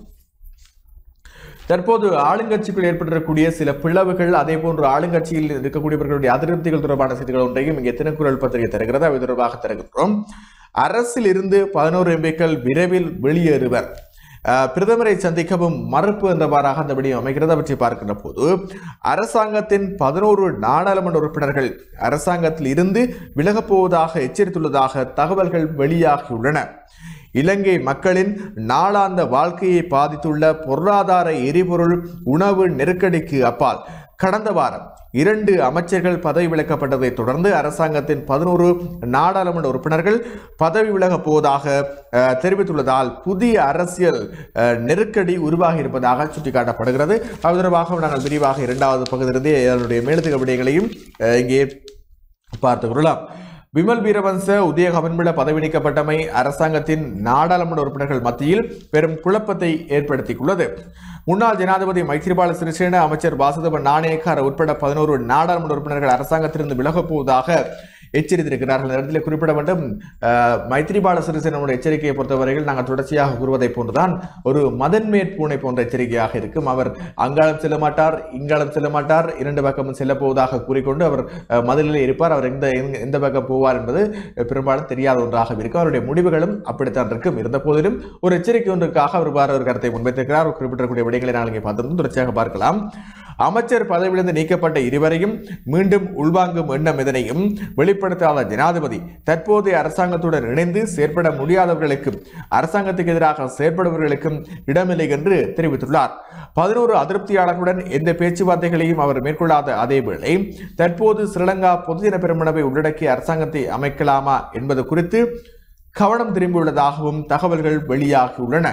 தற்போது ஆளுங்கட்சிக்குள் ஏற்பட்டிருக்கக்கூடிய சில பிளவுகள் அதே போன்று ஆளுங்கட்சியில் இருக்கக்கூடியவர்களுடைய அதிருப்திகள் தொடர்பான செய்திகள் ஒன்றையும் இங்கே தினக்குரல் பத்திரிகை தருகிறது அவை தொடர்பாக தருகின்றோம் அரசில் இருந்து பதினோரு எம்பிக்கள் விரைவில் வெளியேறுவர் அஹ், பிரதமரை சந்திக்கவும் மறுப்பு என்றவாறாக அந்த விடயம் அமைகிறது அவற்றை பார்க்கின்ற போது அரசாங்கத்தின் பதினோரு நாடாளுமன்ற உறுப்பினர்கள் அரசாங்கத்தில் இருந்து விலகப் போவதாக எச்சரித்துள்ளதாக தகவல்கள் வெளியாகியுள்ளன இலங்கை மக்களின் நாளாந்த வாழ்க்கையை பாதித்துள்ள பொருளாதார எரிபொருள் உணவு நெருக்கடிக்கு அப்பால் கடந்த வாரம் இரண்டு அமைச்சர்கள் பதவி விலக்கப்பட்டதை தொடர்ந்து அரசாங்கத்தின் பதினோரு நாடாளுமன்ற உறுப்பினர்கள் பதவி விலகப் போவதாக அஹ், தெரிவித்துள்ளதால் புதிய அரசியல் அஹ், நெருக்கடி உருவாகி இருப்பதாக சுட்டிக்காட்டப்படுகிறது அது தொடர்பாக நாங்கள் விரிவாக இரண்டாவது பகுதியிலிருந்து அதனுடைய மேலதிக விடயங்களையும் அஹ், இங்கே பார்த்துக் கொள்ளலாம் விமல் வீரவன்ச உதய கமன்பிட பதவி நீக்கப்பட்டமை அரசாங்கத்தின் நாடாளுமன்ற உறுப்பினர்கள் மத்தியில் பெரும் குழப்பத்தை ஏற்படுத்தியுள்ளது முன்னாள் ஜனாதிபதி மைத்ரிபால சிறிசேன அமைச்சர் வாசுதேவ நாணயக்கார உட்பட பதினோரு நாடாளுமன்ற உறுப்பினர்கள் அரசாங்கத்திலிருந்து விலகப் போவதாக எச்சரித்திருக்கிறார்கள் இந்த இடத்துல குறிப்பிட வேண்டும் அஹ், மைத்ரிபால சிறிசேனனுடைய எச்சரிக்கையை பொறுத்தவரையில் நாங்கள் தொடர்ச்சியாக கூறுவதை போன்றுதான் ஒரு மதன்மேற் பூனை போன்ற எச்சரிக்கையாக இருக்கும் அவர் அங்காலம் செல்ல மாட்டார் இங்காலம் செல்ல மாட்டார் இரண்டு பக்கமும் செல்ல போவதாக கூறிக்கொண்டு அவர் அஹ், மதிலிலே இருப்பார் அவர் எந்த எங்க- எந்த பக்கம் போவார் என்பது அஹ், பெரும்பாலும் தெரியாத ஒன்றாக இருக்கும் அவருடைய முடிவுகளும் அப்படித்தான் இருக்கும் இருந்த போதிலும் ஒரு எச்சரிக்கை ஒன்றுக்காக அவர் இவ்வாறு ஒரு கருத்தை முன்வைத்திருக்கிறார் அவர் குறிப்பிடக்கூடிய விடயங்களை நாங்கள் இங்கே பார்த்திருந்தோம் தொடர்ச்சியாக பார்க்கலாம் அமைச்சர் பதவியிலிருந்து நீக்கப்பட்ட இருவரையும் மீண்டும் உள்வாங்கும் எண்ணம் இதனையும் வெளிப்படுத்தாத ஜனாதிபதி தற்போதைய அரசாங்கத்துடன் இணைந்து செயற்பட முடியாதவர்களுக்கும் அரசாங்கத்துக்கு எதிராக செயற்படுபவர்களுக்கும் இடமில்லை என்று தெரிவித்துள்ளார் பதினோரு அதிருப்தியாளர்களுடன் எந்த பேச்சுவார்த்தைகளையும் அவர் மேற்கொள்ளாத அதேவேளை தற்போது ஸ்ரீலங்கா பொதுஜன பெருமனவை உள்ளடக்கிய அரசாங்கத்தை அமைக்கலாமா என்பது குறித்து கவனம் திரும்பியுள்ளதாகவும் தகவல்கள் வெளியாகியுள்ளன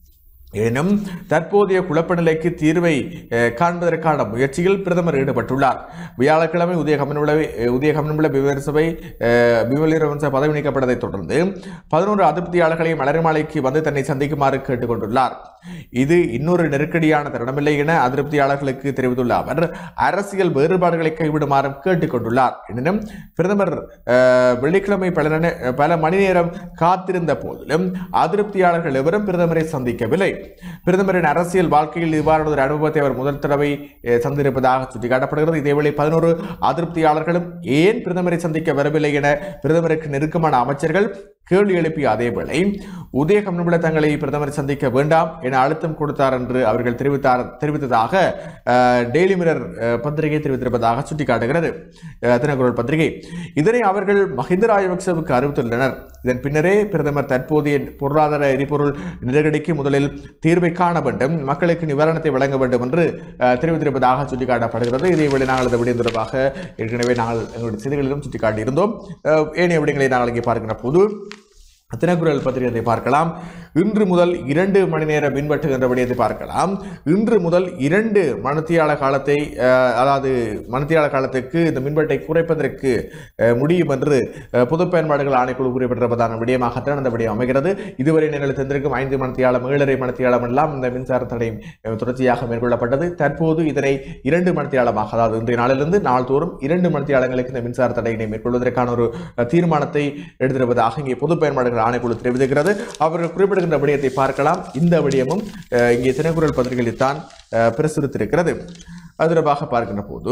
எனினும் தற்போதைய குழப்ப நிலைக்கு தீர்வை அஹ், காண்பதற்கான முயற்சியில் பிரதமர் ஈடுபட்டுள்ளார் வியாழக்கிழமை உதய கமனவிளை உதய கமனவிள விவர சபை அஹ், விமலிரவன்ச பதவி நீக்கப்பட்டதைத் தொடர்ந்து பதினோரு அதிருப்தியாளர்களை மலர்மாலைக்கு வந்து தன்னை சந்திக்குமாறு கேட்டுக்கொண்டுள்ளார் இது இன்னொரு நெருக்கடியான தருணமில்லை என அதிருப்தியாளர்களுக்கு தெரிவித்துள்ள அவர் அரசியல் வேறுபாடுகளை கைவிடுமாறும் கேட்டுக்கொண்டுள்ளார் எனினும் பிரதமர் அஹ், வெள்ளிக்கிழமை பல நே- பல மணி நேரம் காத்திருந்த போதிலும் அதிருப்தியாளர்கள் எவரும் பிரதமரை சந்திக்கவில்லை பிரதமரின் அரசியல் வாழ்க்கையில் இவ்வாறான ஒரு அனுபவத்தை அவர் முதல் தடவை அஹ், சந்திருப்பதாக சுட்டிக்காட்டப்படுகிறது இதேவேளை பதினோரு அதிருப்தியாளர்களும் ஏன் பிரதமரை சந்திக்க வரவில்லை என பிரதமருக்கு நெருக்கமான அமைச்சர்கள் கேள்வி எழுப்பிய அதேவேளை உதய கமனபில தங்களை பிரதமர் சந்திக்க வேண்டாம் என அழுத்தம் கொடுத்தார் என்று அவர்கள் தெரிவித்தார் தெரிவித்ததாக அஹ், டெய்லி மிரர் அஹ், பத்திரிகை தெரிவித்திருப்பதாக சுட்டிக்காட்டுகிறது அஹ், தினக்குரல் பத்திரிகை இதனை அவர்கள் மஹிந்த ராஜபக்சவுக்கு அறிவித்துள்ளனர் இதன் பின்னரே பிரதமர் தற்போதைய பொருளாதார எரிபொருள் நெருக்கடிக்கு முதலில் தீர்வை காண வேண்டும் மக்களுக்கு நிவாரணத்தை வழங்க வேண்டும் என்று அஹ், தெரிவித்திருப்பதாக சுட்டிக்காட்டப்படுகிறது இதேவேளை நாங்கள் இந்த விடயம் தொடர்பாக ஏற்கனவே நாங்கள் எங்களுடைய செய்திகளிலும் சுட்டிக்காட்டியிருந்தோம் அஹ், ஏனைய விடயங்களை நாங்கள் இங்கே பார்க்கிற போது தினக்குரல் பத்திரிகை பார்க்கலாம் இன்று முதல் இரண்டு மணி நேர மின்வெட்டு என்ற விடயத்தை பார்க்கலாம் இன்று முதல் இரண்டு மணத்தியால காலத்தை அஹ், அதாவது மணத்தியால காலத்துக்கு இந்த மின்வெட்டை குறைப்பதற்கு அஹ், முடியும் என்று அஹ், பொது பயன்பாடுகள் ஆணைக்குழு குறிப்பிட்டிருப்பதான விடயமாகத்தான் அந்த விடயம் அமைகிறது இதுவரை நீங்கள் தந்திருக்கும் ஐந்து மணத்தியாலம் ஏழரை மணத்தியாலம் எல்லாம் இந்த மின்சார தடை அஹ், தொடர்ச்சியாக மேற்கொள்ளப்பட்டது தற்போது இதனை இரண்டு மணத்தியாலமாக அதாவது இன்றைய நாளிலிருந்து நாள்தோறும் இரண்டு மணத்தியாலங்களுக்கு இந்த மின்சார தடையினை மேற்கொள்வதற்கான ஒரு அஹ், தீர்மானத்தை எடுத்திருப்பதாக இங்கே பொது பயன்பாடுகள் ஆணைக்குழு தெரிவித்திருக்கிறது அவர்கள் குறிப்பிடுகின்ற விடயத்தை பார்க்கலாம் இந்த விடயமும் அஹ், இங்கே தினக்குரல் பத்திரிகையில் தான் அஹ், பிரசுரித்திருக்கிறது அது தொடர்பாக பார்க்கின்ற போது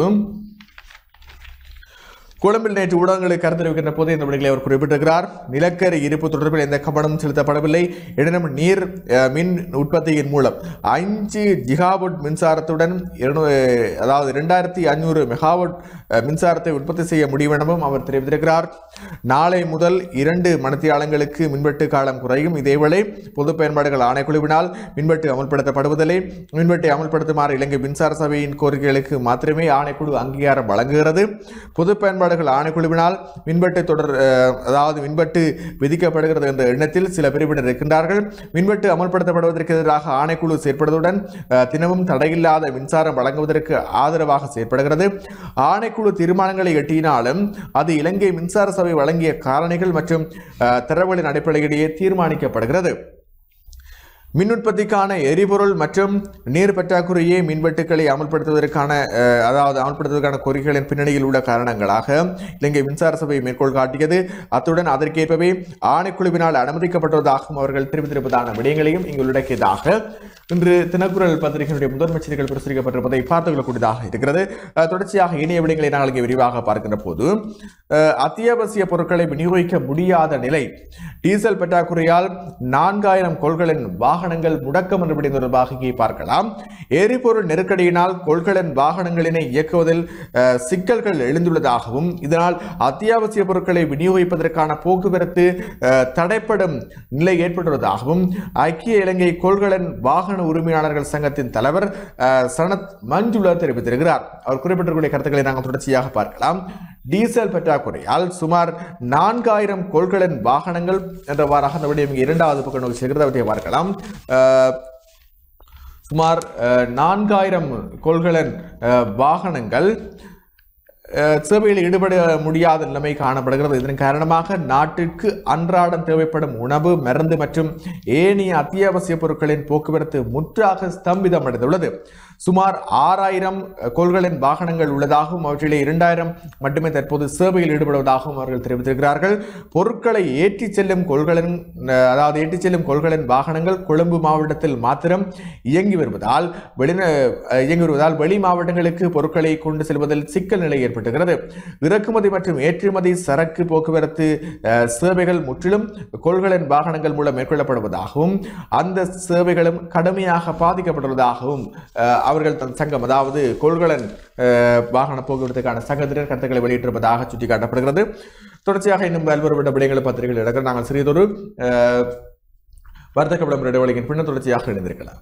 கொழும்பில் நேற்று ஊடகங்களுக்கு கருத்து தெரிவிக்கின்ற போது இந்த விடயங்களை அவர் குறிப்பிட்டிருக்கிறார் நிலக்கரி இருப்பு தொடர்பில் எந்த கவனமும் செலுத்தப்படவில்லை எனினும் நீர் அஹ், மின் உற்பத்தியின் மூலம் அஞ்சு ஜிகாவுட் மின்சாரத்துடன் இருநூ- அதாவது இரண்டாயிரத்தி ஐநூறு மெகாவாட் அஹ், மின்சாரத்தை உற்பத்தி செய்ய முடியும் எனவும் அவர் தெரிவித்திருக்கிறார் நாளை முதல் இரண்டு மணித்தியாலங்களுக்கு மின்வெட்டு காலம் குறையும் இதேவேளை பொது பயன்பாடுகள் ஆணைக்குழுவினால் மின்வெட்டு அமல்படுத்தப்படுவதில்லை மின்வெட்டை அமல்படுத்துமாறு இலங்கை மின்சார சபையின் கோரிக்கைகளுக்கு மாத்திரமே ஆணைக்குழு அங்கீகாரம் வழங்குகிறது பொது பயன்பாடுகள் ஆணைக்குழுவினால் மின்வெட்டு தொடர் அஹ், அதாவது மின்வெட்டு விதிக்கப்படுகிறது என்ற எண்ணத்தில் சில பிரிவினர் இருக்கின்றார்கள் மின்வெட்டு அமல்படுத்தப்படுவதற்கு எதிராக ஆணைக்குழு செயற்படுவதுடன் அஹ், தினமும் தடையில்லாத மின்சாரம் வழங்குவதற்கு ஆதரவாக செயற்படுகிறது ஆணைக்குழு தீர்மானங்களை எட்டினாலும் அது இலங்கை மின்சார சபை வழங்கிய காரணிகள் மற்றும் அஹ், தரவுகளின் அடிப்படையிலேயே தீர்மானிக்கப்படுகிறது மின் உற்பத்திக்கான எரிபொருள் மற்றும் நீர் பற்றாக்குறையே மின்வெட்டுக்களை அமல்படுத்துவதற்கான அஹ், அதாவது அமல்படுத்துவதற்கான கோரிக்கைகளின் பின்னணியில் உள்ள காரணங்களாக இலங்கை மின்சார சபை மேற்கோள் காட்டியது அத்துடன் அதற்கேற்பவே ஆணைக்குழுவினால் அனுமதிக்கப்பட்டுள்ளதாகவும் அவர்கள் தெரிவித்திருப்பதான விடயங்களையும் இங்கு உள்ளடக்கியதாக இன்று தினக்குரல் பத்திரிகையினுடைய முதன்மை செய்திகள் பிரசுரிக்கப்பட்டிருப்பதை பார்த்துக் கொள்ளக்கூடியதாக இருக்கிறது அஹ், தொடர்ச்சியாக இணைய விடயங்களை நாங்கள் இங்கே விரிவாக பார்க்கின்ற போது அஹ், அத்தியாவசிய பொருட்களை விநியோகிக்க முடியாத நிலை டீசல் பற்றாக்குறையால் நான்காயிரம் கொள்களின் வாகனங்கள் முடக்கம் என்ற விடயம் தொடர்பாக இங்கே பார்க்கலாம் எரிபொருள் நெருக்கடியினால் கொள்களின் வாகனங்களினை இயக்குவதில் அஹ், சிக்கல்கள் எழுந்துள்ளதாகவும் இதனால் அத்தியாவசிய பொருட்களை விநியோகிப்பதற்கான போக்குவரத்து அஹ், தடைப்படும் நிலை ஏற்பட்டுள்ளதாகவும் ஐக்கிய இலங்கை கொள்கலன் வாகன உரிமையாளர்கள் சங்கத்தின் தலைவர் அஹ், சனத் மஞ்சுளா தெரிவித்திருக்கிறார் அவர் குறிப்பிட்டிருக்கூடிய கருத்துக்களை நாங்கள் தொடர்ச்சியாக பார்க்கலாம் டீசல் பற்றாக்குறையால் சுமார் நான்காயிரம் கொள்கலன் வாகனங்கள் என்றவாறாக அந்த விடயம் இங்கே இரண்டாவது பக்கம் நோக்கி செல்கிறது அவற்றை பார்க்கலாம் அஹ், சுமார் அஹ், நான்காயிரம் கொள்கலன் அஹ், வாகனங்கள் அஹ், சேவையில் ஈடுபட முடியாத நிலைமை காணப்படுகிறது இதன் காரணமாக நாட்டிற்கு அன்றாடம் தேவைப்படும் உணவு மருந்து மற்றும் ஏனைய அத்தியாவசிய பொருட்களின் போக்குவரத்து முற்றாக ஸ்தம்பிதமடைந்துள்ளது சுமார் ஆறாயிரம் கொள்களின் வாகனங்கள் உள்ளதாகவும் அவற்றிலே இரண்டாயிரம் மட்டுமே தற்போது சேவையில் ஈடுபடுவதாகவும் அவர்கள் தெரிவித்திருக்கிறார்கள் பொருட்களை ஏற்றிச் செல்லும் கொள்களின் அஹ், அதாவது ஏற்றிச் செல்லும் கொள்களின் வாகனங்கள் கொழும்பு மாவட்டத்தில் மாத்திரம் இயங்கி வருவதால் வெளி அஹ், இயங்கி வருவதால் வெளி மாவட்டங்களுக்கு பொருட்களை கொண்டு செல்வதில் சிக்கல் நிலை ஏற்பட்டுகிறது இறக்குமதி மற்றும் ஏற்றுமதி சரக்கு போக்குவரத்து அஹ், சேவைகள் முற்றிலும் கொள்களின் வாகனங்கள் மூலம் மேற்கொள்ளப்படுவதாகவும் அந்த சேவைகளும் கடுமையாக பாதிக்கப்பட்டுள்ளதாகவும் அஹ், அவர்கள் தன் சங்கம் அதாவது கொள்கலன் அஹ், வாகன போக்குவரத்துக்கான சங்கத்தினர் கருத்துக்களை வெளியிட்டிருப்பதாக சுட்டிக்காட்டப்படுகிறது தொடர்ச்சியாக இன்னும் பல்வேறுபட்ட விடயங்களை பத்திரிகைகள் எடுக்க நாங்கள் சிறியதொரு அஹ், வர்த்தக விளம்பர இடைவெளியின் பின்னர் தொடர்ச்சியாக இணைந்திருக்கலாம்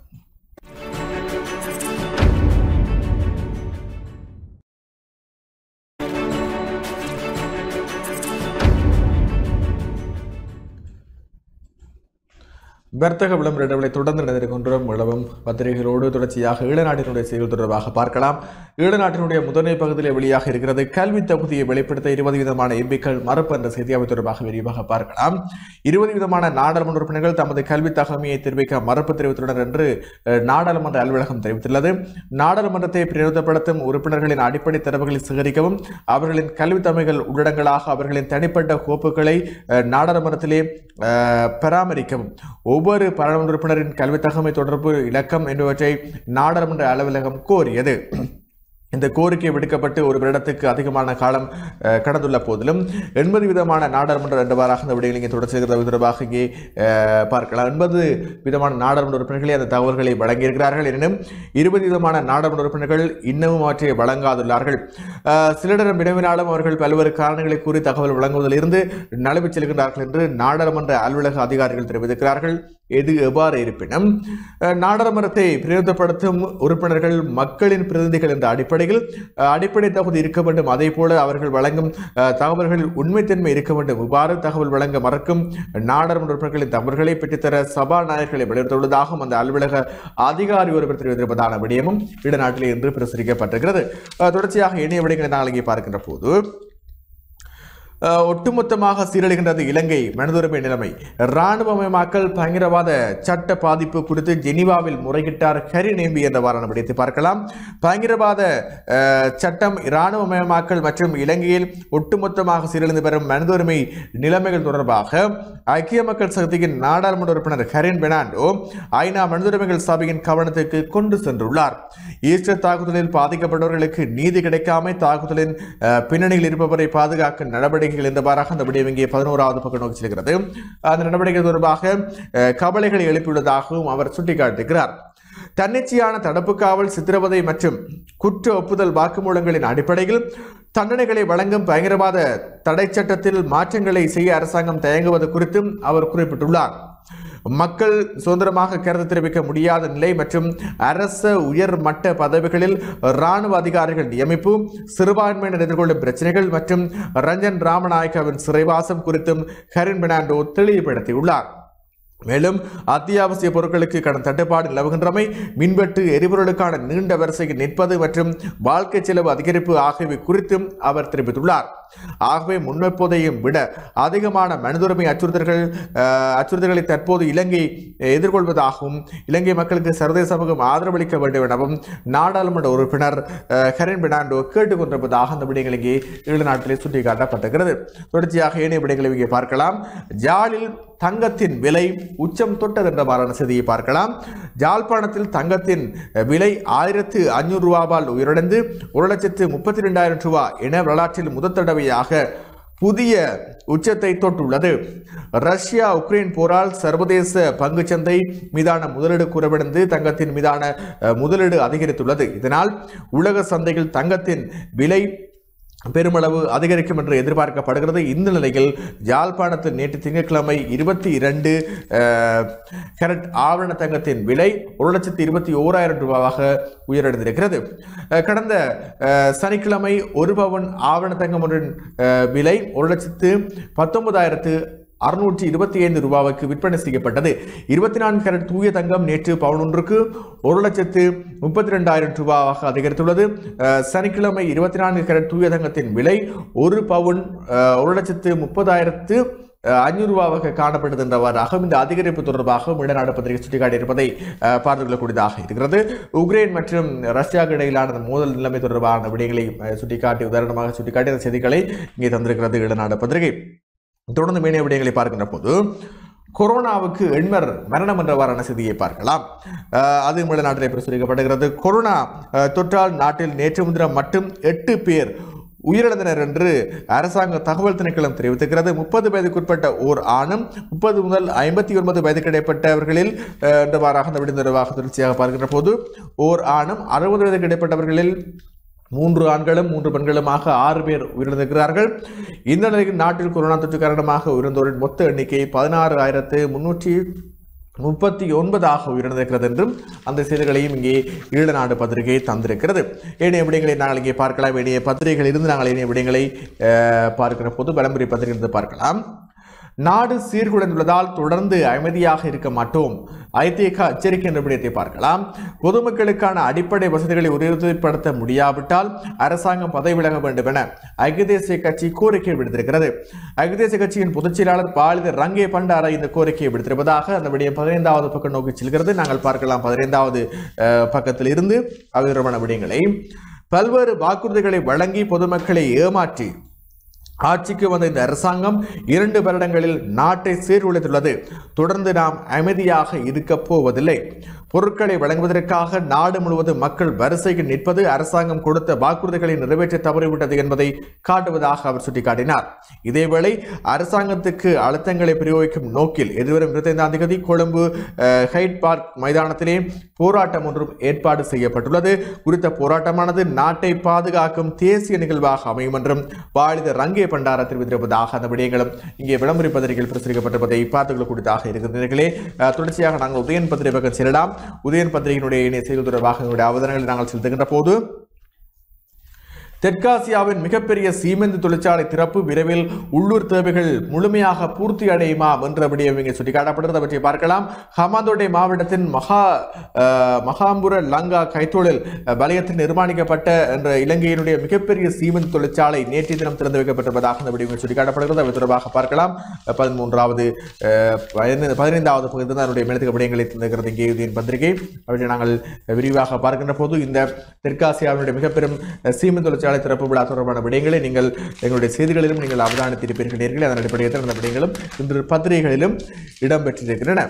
வர்த்தக விளம்பர இடைவெளி தொடர்ந்து நடந்திருக்கின்றோம் இளவும் பத்திரிகைகளோடு தொடர்ச்சியாக ஈழநாட்டினுடைய செய்திகள் தொடர்பாக பார்க்கலாம் ஈழநாட்டினுடைய முதன்மை பகுதியிலே வெளியாக இருக்கிறது கல்வி தகுதியை வெளிப்படுத்த இருபது விதமான எம்பிக்கள் மறுப்பு என்ற செய்தியாவை தொடர்பாக விரிவாக பார்க்கலாம் இருபது விதமான நாடாளுமன்ற உறுப்பினர்கள் தமது கல்வி தகமையை தெரிவிக்க மறுப்பு தெரிவித்துள்ளனர் என்று அஹ், நாடாளுமன்ற அலுவலகம் தெரிவித்துள்ளது நாடாளுமன்றத்தை பிரயோஜனப்படுத்தும் உறுப்பினர்களின் அடிப்படை தரவுகளை சேகரிக்கவும் அவர்களின் கல்வி தமைகள் உள்ளடங்களாக அவர்களின் தனிப்பட்ட கோப்புகளை அஹ், நாடாளுமன்றத்திலே அஹ், பராமரிக்கவும் ஒவ்வொரு பாராளுமன்ற உறுப்பினரின் கல்வி தகமை தொடர்பு இலக்கம் என்பவற்றை நாடாளுமன்ற அலுவலகம் கோரியது இந்த கோரிக்கை விடுக்கப்பட்டு ஒரு வருடத்துக்கு அதிகமான காலம் அஹ், கடந்துள்ள போதிலும் எண்பது விதமான நாடாளுமன்ற ரெண்டுவாராக இந்த விடையில் இங்கே தொடர்ச்சி இருக்கிறது தொடர்பாக இங்கே அஹ், பார்க்கலாம் எண்பது விதமான நாடாளுமன்ற உறுப்பினர்களே அந்த தகவல்களை வழங்கியிருக்கிறார்கள் எனினும் இருபது விதமான நாடாளுமன்ற உறுப்பினர்கள் இன்னமும் அவற்றை வழங்காதுள்ளார்கள் அஹ், சிலரிடம் வினவினாலும் அவர்கள் பல்வேறு காரணங்களை கூறி தகவல் வழங்குவதில் இருந்து நழுவிச் செல்கின்றார்கள் என்று நாடாளுமன்ற அலுவலக அதிகாரிகள் தெரிவித்திருக்கிறார்கள் எது எவ்வாறு இருப்பினும் அஹ், நாடாளுமன்றத்தை பிரயோஜனப்படுத்தும் உறுப்பினர்கள் மக்களின் பிரதிநிதிகள் என்ற அடிப்படையில் அஹ், அடிப்படை தகுதி இருக்க வேண்டும் அதே போல அவர்கள் வழங்கும் அஹ், தகவல்கள் உண்மைத்தன்மை இருக்க வேண்டும் இவ்வாறு தகவல் வழங்க மறக்கும் நாடாளுமன்ற உறுப்பினர்களின் தவறுகளை பெற்றுத்தர சபாநாயகர்களை வலியுறுத்துவதாகவும் அந்த அலுவலக அதிகாரி ஒருவர் தெரிவித்திருப்பதான விடயமும் இடநாட்டிலே இன்று பிரசுரிக்கப்பட்டிருக்கிறது அஹ், தொடர்ச்சியாக இணைய விடயங்களை நாங்கள் இங்கே பார்க்கின்ற போது அஹ், ஒட்டுமொத்தமாக சீரழிகின்றது இலங்கை மனிதுரிமை நிலைமை இராணுவமயமாக்கல் பயங்கரவாத சட்ட பாதிப்பு குறித்து ஜெனீவாவில் முறையிட்டார் ஹரி நேம்பி என்றவாறான விடயத்தை பார்க்கலாம் பயங்கரவாத அஹ், சட்டம் இராணுவமயமாக்கல் மற்றும் இலங்கையில் ஒட்டுமொத்தமாக சீரழிந்து வரும் மனிதுரிமை நிலைமைகள் தொடர்பாக ஐக்கிய மக்கள் சக்தியின் நாடாளுமன்ற உறுப்பினர் ஹரின் பெர்னாண்டோ ஐநா மனிதுரிமைகள் சபையின் கவனத்துக்கு கொண்டு சென்றுள்ளார் ஈஸ்டர் தாக்குதலில் பாதிக்கப்பட்டவர்களுக்கு நீதி கிடைக்காமை தாக்குதலின் அஹ், பின்னணியில் இருப்பவரை பாதுகாக்க நடவடிக்கைகள் என்றவாறாக அந்த விடயம் இங்கே பதினோராவது பக்கம் நோக்கி செல்கிறது அந்த நடவடிக்கை தொடர்பாக அஹ், கவலைகளை எழுப்பியுள்ளதாகவும் அவர் சுட்டிக்காட்டுகிறார் தன்னிச்சையான தடுப்பு காவல் சித்திரவதை மற்றும் குற்ற ஒப்புதல் வாக்குமூலங்களின் அடிப்படையில் தண்டனைகளை வழங்கும் பயங்கரவாத தடை சட்டத்தில் மாற்றங்களை செய்ய அரசாங்கம் தயங்குவது குறித்தும் அவர் குறிப்பிட்டுள்ளார் மக்கள் சுதந்திரமாக கருத்து தெரிவிக்க முடியாத நிலை மற்றும் அரச உயர் மட்ட பதவிகளில் இராணுவ அதிகாரிகள் நியமிப்பு சிறுபான்மையினர் எதிர்கொள்ளும் பிரச்சனைகள் மற்றும் ரஞ்சன் ராமநாயக்கவின் சிறைவாசம் குறித்தும் ஹரின் பெர்னாண்டோ தெளிவுபடுத்தியுள்ளார் மேலும் அத்தியாவசிய பொருட்களுக்கு கடன் தட்டுப்பாடு நிலவுகின்றமை மின்வெட்டு எரிபொருளுக்கான நீண்ட வரிசையில் நிற்பது மற்றும் வாழ்க்கை செலவு அதிகரிப்பு ஆகியவை குறித்தும் அவர் தெரிவித்துள்ளார் ஆகவே முன்னெப்போதையும் விட அதிகமான மனிதுரிமை அச்சுறுத்தல்கள் அஹ், அச்சுறுத்தல்களை தற்போது இலங்கை எதிர்கொள்வதாகவும் இலங்கை மக்களுக்கு சர்வதேச சமூகம் ஆதரவளிக்க வேண்டும் எனவும் நாடாளுமன்ற உறுப்பினர் அஹ், கரின் பெர்னாண்டோ கேட்டுக்கொண்டிருப்பதாக அந்த விடயங்கள் இங்கே ஏழு நாட்களில் சுட்டிக்காட்டப்பட்டிருக்கிறது தொடர்ச்சியாக ஏனைய விடயங்களை இங்கே பார்க்கலாம் ஜாலில் தங்கத்தின் விலை உச்சம் தொட்டது என்றவாறான செய்தியை பார்க்கலாம் ஜாழ்ப்பாணத்தில் தங்கத்தின் விலை ஆயிரத்து ஐநூறு ரூபாவால் உயர்வடைந்து ஒரு லட்சத்து முப்பத்தி ரெண்டாயிரம் ரூபாய் என வரலாற்றில் முதல் தடவையாக புதிய உச்சத்தை தொட்டுள்ளது ரஷ்யா உக்ரைன் போரால் சர்வதேச பங்குச்சந்தை மீதான முதலீடு குறைவடைந்து தங்கத்தின் மீதான அஹ், முதலீடு அதிகரித்துள்ளது இதனால் உலக சந்தையில் தங்கத்தின் விலை பெருமளவு அதிகரிக்கும் என்று எதிர்பார்க்கப்படுகிறது இந்த நிலையில் யாழ்ப்பாணத்தில் நேற்று திங்கட்கிழமை இருபத்தி இரண்டு கேரட் ஆவண தங்கத்தின் விலை ஒரு லட்சத்தி இருபத்தி ஓராயிரம் ரூபாவாக உயர்ந்திருக்கிறது அஹ், கடந்த அஹ், சனிக்கிழமை ஒரு பவன் ஆவண தங்கம் ஒன்றின் அஹ், விலை ஒரு லட்சத்து பத்தொன்பதாயிரத்து அறுநூற்றி இருபத்தி ஐந்து ரூபாவுக்கு விற்பனை செய்யப்பட்டது இருபத்தி நான்கு கேரட் தூய தங்கம் நேற்று பவுன் ஒன்றுக்கு ஒரு லட்சத்து முப்பத்தி ரெண்டாயிரம் ரூபாவாக அதிகரித்துள்ளது அஹ், சனிக்கிழமை இருபத்தி நான்கு கேரட் தூய தங்கத்தின் விலை ஒரு பவுன் அஹ், ஒரு லட்சத்து முப்பதாயிரத்து அஞ்சூறு ரூபாவாக காணப்பட்டது என்றவாறாக இந்த அதிகரிப்பு தொடர்பாக வெளிநாடு பத்திரிகை சுட்டிக்காட்டியிருப்பதை அஹ், பார்த்துக் கொள்ளக்கூடியதாக இருக்கிறது உக்ரைன் மற்றும் ரஷ்யாவுக்கு இடையிலான அந்த மோதல் நிலைமை தொடர்பான விடயங்களை அஹ், சுட்டிக்காட்டி உதாரணமாக சுட்டிக்காட்டி அந்த செய்திகளை இங்கே தந்திருக்கிறது இளநாடு பத்திரிகை தொடர்ந்து மேனிய விடயங்களை பார்க்கின்ற போது கொரோனாவுக்கு எண்மர் மரணம் என்றவாறான செய்தியை பார்க்கலாம் அஹ், அது வெளிநாட்டிலே பிரசுரிக்கப்படுகிறது கொரோனா அஹ், தொற்றால் நாட்டில் நேற்று முன்தினம் மட்டும் எட்டு பேர் உயிரிழந்தனர் என்று அரசாங்க தகவல் திணைக்களம் தெரிவித்திருக்கிறது முப்பது வயதுக்குட்பட்ட ஓர் ஆணும் முப்பது முதல் ஐம்பத்தி ஒன்பது வயதுக்கு இடைப்பட்டவர்களில் அஹ், என்றவாறாக அந்த விடுதலை நிர்வாக தொடர்ச்சியாக பார்க்கின்ற போது ஓர் ஆணும் அறுபது வயதுக்கு இடைப்பட்டவர்களில் மூன்று ஆண்களும் மூன்று பெண்களுமாக ஆறு பேர் உயிரிழந்திருக்கிறார்கள் இந்த நிலையில் நாட்டில் கொரோனா தொற்று காரணமாக உயிர்ந்தோரின் மொத்த எண்ணிக்கை பதினாறு ஆயிரத்து முன்னூற்றி முப்பத்தி ஒன்பதாக உயர்ந்திருக்கிறது என்றும் அந்த செய்திகளையும் இங்கே ஈழநாடு பத்திரிகை தந்திருக்கிறது ஏனைய விடயங்களை நாங்கள் இங்கே பார்க்கலாம் ஏனைய பத்திரிகைகள் இருந்து நாங்கள் ஏனைய விடயங்களை அஹ், பார்க்கிற போது பலமுறை பத்திரிகையிலிருந்து பார்க்கலாம் நாடு சீர்குலைந்துள்ளதால் தொடர்ந்து அமைதியாக இருக்க மாட்டோம் ஐதேக எச்சரிக்கை என்ற விடயத்தை பார்க்கலாம் பொதுமக்களுக்கான அடிப்படை வசதிகளை உறுதிப்படுத்த முடியாவிட்டால் அரசாங்கம் பதவி விலக வேண்டும் என ஐக்கிய தேசிய கட்சி கோரிக்கை விடுத்திருக்கிறது ஐக்கிய தேசிய கட்சியின் பொதுச் செயலாளர் பாலித ரங்கே பண்டார இந்த கோரிக்கையை விடுத்திருப்பதாக அந்த விடயம் பதினைந்தாவது பக்கம் நோக்கி செல்கிறது நாங்கள் பார்க்கலாம் பதினைந்தாவது அஹ், பக்கத்தில் இருந்து அவ்விதமான விடயங்களை பல்வேறு வாக்குறுதிகளை வழங்கி பொதுமக்களை ஏமாற்றி ஆட்சிக்கு வந்த இந்த அரசாங்கம் இரண்டு வருடங்களில் நாட்டை சீர்குலைத்துள்ளது தொடர்ந்து நாம் அமைதியாக இருக்கப் போவதில்லை பொருட்களை வழங்குவதற்காக நாடு முழுவதும் மக்கள் வரிசையில் நிற்பது அரசாங்கம் கொடுத்த வாக்குறுதிகளை நிறைவேற்ற தவறிவிட்டது என்பதை காட்டுவதாக அவர் சுட்டிக்காட்டினார் இதேவேளை அரசாங்கத்துக்கு அழுத்தங்களை பிரயோகிக்கும் நோக்கில் எதிர்வரும் இருபத்தைந்தாம் தேதி கொழும்பு அஹ், ஹைட் பார்க் மைதானத்திலே போராட்டம் ஒன்றும் ஏற்பாடு செய்யப்பட்டுள்ளது குறித்த போராட்டமானது நாட்டை பாதுகாக்கும் தேசிய நிகழ்வாக அமையும் என்றும் வாலித ரங்கே பண்டார தெரிவித்திருப்பதாக அந்த விடயங்களும் இங்கே விளம்பர பத்திரிகையில் பிரசுரிக்கப்பட்டிருப்பதை பார்த்துக் கொள்ளக்கூடியதாக இருக்கிறீர்களே அஹ், தொடர்ச்சியாக நாங்கள் உதயன் பத்திரிகை பக்கம் செல்லலாம் உதயன் பத்திரிகையினுடைய இணைய செய்தி தொடர்பாக எங்களுடைய அவதானங்களை நாங்கள் செலுத்துகின்ற போது தெற்காசியாவின் மிகப்பெரிய சீமெந்து தொழிற்சாலை திறப்பு விரைவில் உள்ளூர் தேவைகள் முழுமையாக பூர்த்தி அடையுமா என்ற விடயம் இங்கே சுட்டிக்காட்டப்படுகிறது அவற்றை பார்க்கலாம் ஹமாந்தோட்டை மாவட்டத்தின் மகா அஹ், மகாம்புர லங்கா கைத்தொழில் அஹ், வலயத்தில் நிர்மாணிக்கப்பட்ட என்ற இலங்கையினுடைய மிகப்பெரிய சீமெந்து தொழிற்சாலை நேற்றைய தினம் திறந்து வைக்கப்பட்டிருப்பதாக அந்த விடயம் இங்கே சுட்டிக்காட்டப்படுகிறது அவை தொடர்பாக பார்க்கலாம் அஹ், பதிமூன்றாவது அஹ், பதினைந்து- பதினைந்தாவது பகுதி தான் அதனுடைய மேலதிக விடயங்களை தந்திருக்கிறது இங்கே உதயன் பத்திரிகை அவற்றை நாங்கள் விரிவாக பார்க்கின்ற போது இந்த தெற்காசியாவினுடைய மிகப்பெரும் அஹ், சீமெந்து தொழிற்சாலை திறப்பு விழா தொடர்பான விடயங்களை நீங்கள் எங்களுடைய செய்திகளிலும் நீங்கள் அவதானித்திருப்பீர்கள் நேயர்களே. அதன் அடிப்படையில் தான் அந்த விடயங்களும் இன்று பத்திரிகைகளிலும் இடம்பெற்றிருக்கின்றன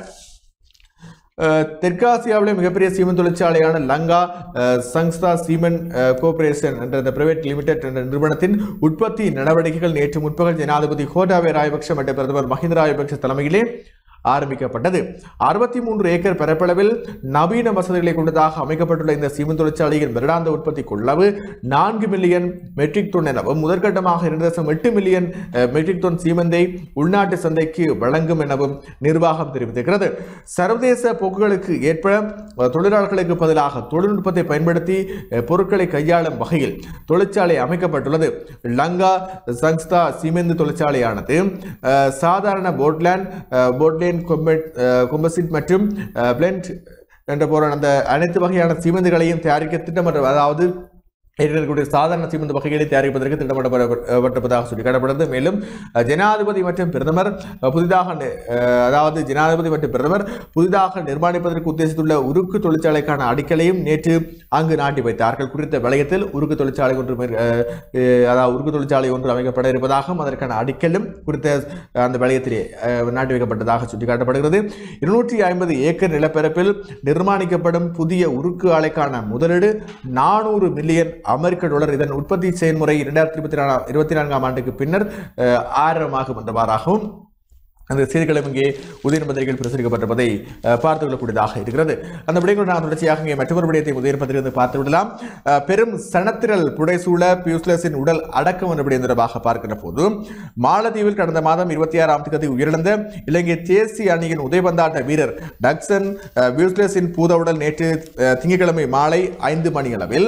அஹ், தெற்காசியாவிலே மிகப்பெரிய சீமெண்ட் தொழிற்சாலையான லங்கா அஹ், சங்ஸ்தா சீமெண்ட் அஹ், கோர்ப்பரேஷன் என்ற இந்த பிரைவேட் லிமிடெட் என்ற நிறுவனத்தின் உற்பத்தி நடவடிக்கைகள் நேற்று முற்பகல் ஜனாதிபதி கோட்டாபய ராயபக்ஷ மற்றும் பிரதமர் மஹிந்த ராயபக்ஷ தலைமையிலே ஆரம்பிக்கப்பட்டது அறுபத்தி மூன்று ஏக்கர் பரப்பளவில் நவீன வசதிகளை கொண்டதாக அமைக்கப்பட்டுள்ள இந்த சீமெண்ட் தொழிற்சாலையின் வருடாந்த உற்பத்தி கொள்ளவு நான்கு மில்லியன் மெட்ரிக் டன் எனவும் முதற்கட்டமாக இரண்டு தசம் எட்டு மில்லியன் அஹ், மெட்ரிக் டன் சீமெந்தை உள்நாட்டு சந்தைக்கு வழங்கும் எனவும் நிர்வாகம் தெரிவித்திருக்கிறது சர்வதேச போக்குகளுக்கு ஏற்ப அஹ், தொழிலாளர்களுக்கு பதிலாக தொழில்நுட்பத்தை பயன்படுத்தி அஹ், பொருட்களை கையாளும் வகையில் தொழிற்சாலை அமைக்கப்பட்டுள்ளது லங்கா சங்ஸ்தா சீமெந்து தொழிற்சாலையானது அஹ், சாதாரண போட்லேண்ட் அஹ், போட்லேண்ட் கொம்பெட் அஹ், கொம்பசிட் மற்றும் அஹ், பிளெண்ட் என்ற போற அந்த அனைத்து வகையான சீமெந்துகளையும் தயாரிக்க திட்டமிட்ட அதாவது இருக்கக்கூடிய சாதாரண சீமெந்து வகைகளை தயாரிப்பதற்கு திட்டமிடப்பட்டிருப்பதாக சுட்டிக்காட்டப்படுகிறது மேலும் அஹ், ஜனாதிபதி மற்றும் பிரதமர் அஹ், புதிதாக நி- அஹ், அதாவது ஜனாதிபதி மற்றும் பிரதமர் புதிதாக நிர்மாணிப்பதற்கு உத்தேசித்துள்ள உருக்கு தொழிற்சாலைக்கான அடிக்கலையும் நேற்று அங்கு நாட்டி வைத்தார்கள் குறித்த வலயத்தில் உருக்கு தொழிற்சாலை ஒன்று மேற்- அஹ், அஹ், அதாவது உருக்கு தொழிற்சாலை ஒன்று அமைக்கப்பட இருப்பதாகவும் அதற்கான அடிக்கலும் குறித்த அஹ், அந்த வலயத்திலே அஹ், நாட்டி வைக்கப்பட்டதாக சுட்டிக்காட்டப்படுகிறது இருநூற்றி ஐம்பது ஏக்கர் நிலப்பரப்பில் நிர்மாணிக்கப்படும் புதிய உருக்கு ஆலைக்கான முதலீடு நானூறு மில்லியன் அமெரிக்க டாலர் இதன் உற்பத்தி செயல்முறை இரண்டாயிரத்தி இருபத்தி நாலாம் இருபத்தி நான்காம் ஆண்டுக்கு பின்னர் அஹ், ஆரம்பமாகும் என்றவாறாகவும் அந்த செய்திகளும் இங்கே உதயன் பத்திரிகையில் பிரசுரிக்கப்பட்டிருப்பதை அஹ், பார்த்துக் கொள்ளக்கூடியதாக இருக்கிறது அந்த விடயங்கள் நான் தொடர்ச்சியாக இங்கே மற்றொரு விடயத்தை உதயன் பத்திரிகை பார்த்து விடலாம் அஹ், பெரும் சனத்திரல் புடைசூழ பியூஸ்லஸின் உடல் அடக்கம் என்ற விடயம் தொடர்பாக பார்க்கின்ற போது மாலத்தீவில் கடந்த மாதம் இருபத்தி ஆறாம் தேதி உயிரிழந்த இலங்கை தேசிய அணியின் உதைபந்தாட்ட வீரர் டக்சன் அஹ், பியூஸ்லஸின் பூதவுடல் நேற்று அஹ், திங்கட்கிழமை மாலை ஐந்து மணி அளவில்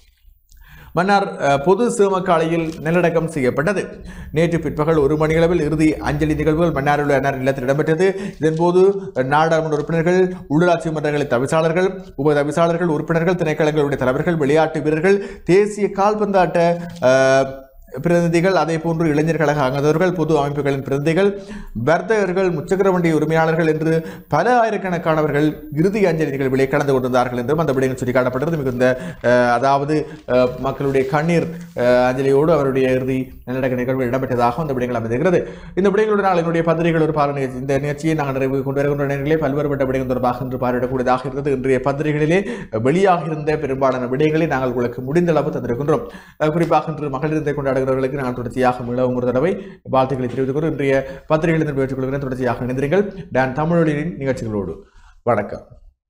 மன்னார் அஹ், பொது சிவமக்காலையில் நல்லடக்கம் செய்யப்பட்டது நேற்று பிற்பகல் ஒரு மணியளவில் இறுதி அஞ்சலி நிகழ்வுகள் மன்னாரில் உள்ள அன்னார் இல்லத்தில் இடம்பெற்றது இதன்போது அஹ், நாடாளுமன்ற உறுப்பினர்கள் உள்ளாட்சி மன்றங்களின் தவிசாளர்கள் உப தவிசாளர்கள் உறுப்பினர்கள் திணைக்களங்களுடைய தலைவர்கள் விளையாட்டு வீரர்கள் தேசிய கால்பந்தாட்ட அஹ், பிரதிநிதிகள் அதே போன்று இளைஞர் கழக அங்கத்தவர்கள் பொது அமைப்புகளின் பிரதிநிதிகள் வர்த்தகர்கள் முச்சக்கர வண்டி உரிமையாளர்கள் என்று பல ஆயிரக்கணக்கானவர்கள் இறுதி அஞ்சலி நிகழ்விலே கலந்து கொண்டிருந்தார்கள் என்றும் அந்த விடயங்கள் சுட்டிக்காட்டப்பட்டது மிகுந்த அஹ், அதாவது அஹ், மக்களுடைய கண்ணீர் அஹ், அஞ்சலியோடு அவருடைய இறுதி நல்லடக்க நிகழ்வு இடம்பெற்றதாக அந்த விடயங்கள் அமைந்திருக்கிறது இந்த விடயங்களோடு நாள் என்னுடைய பத்திரிகைகள் ஒரு பார்வை நிகழ்ச்சி இந்த நிகழ்ச்சியை நாங்கள் நிறைவு கொண்டு வருகின்ற நேரங்களே பல்வேறுபட்ட விடயங்கள் தொடர்பாக இன்று பார்வையிடக்கூடியதாக இருந்தது இன்றைய பத்திரிகைகளிலே வெளியாக இருந்த பெரும்பாலான விடயங்களை நாங்கள் உங்களுக்கு முடிந்த அளவு தந்திருக்கின்றோம் அஹ், குறிப்பாக இன்று மகளிர் தினத்தை கொண்டாடுகிறவர்களுக்கு நாங்கள் தொடர்ச்சியாக மீளவும் ஒரு தடவை வாழ்த்துக்களை தெரிவித்துக் கொண்டு இன்றைய பத்திரிகைகளில் பெற்றுக் கொள்கிறேன் தொடர்ச்சியாக இணைந்திருங்கள் டான் தமிழொலியின் நிகழ்ச்சிகளோடு வணக்கம்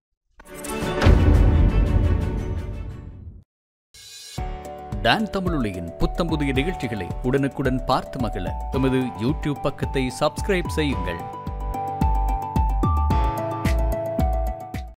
டான் தமிழொலியின் புத்தம் புதிய நிகழ்ச்சிகளை உடனுக்குடன் பார்த்து மகிழ எமது யூடியூப் பக்கத்தை சப்ஸ்கிரைப் செய்யுங்கள்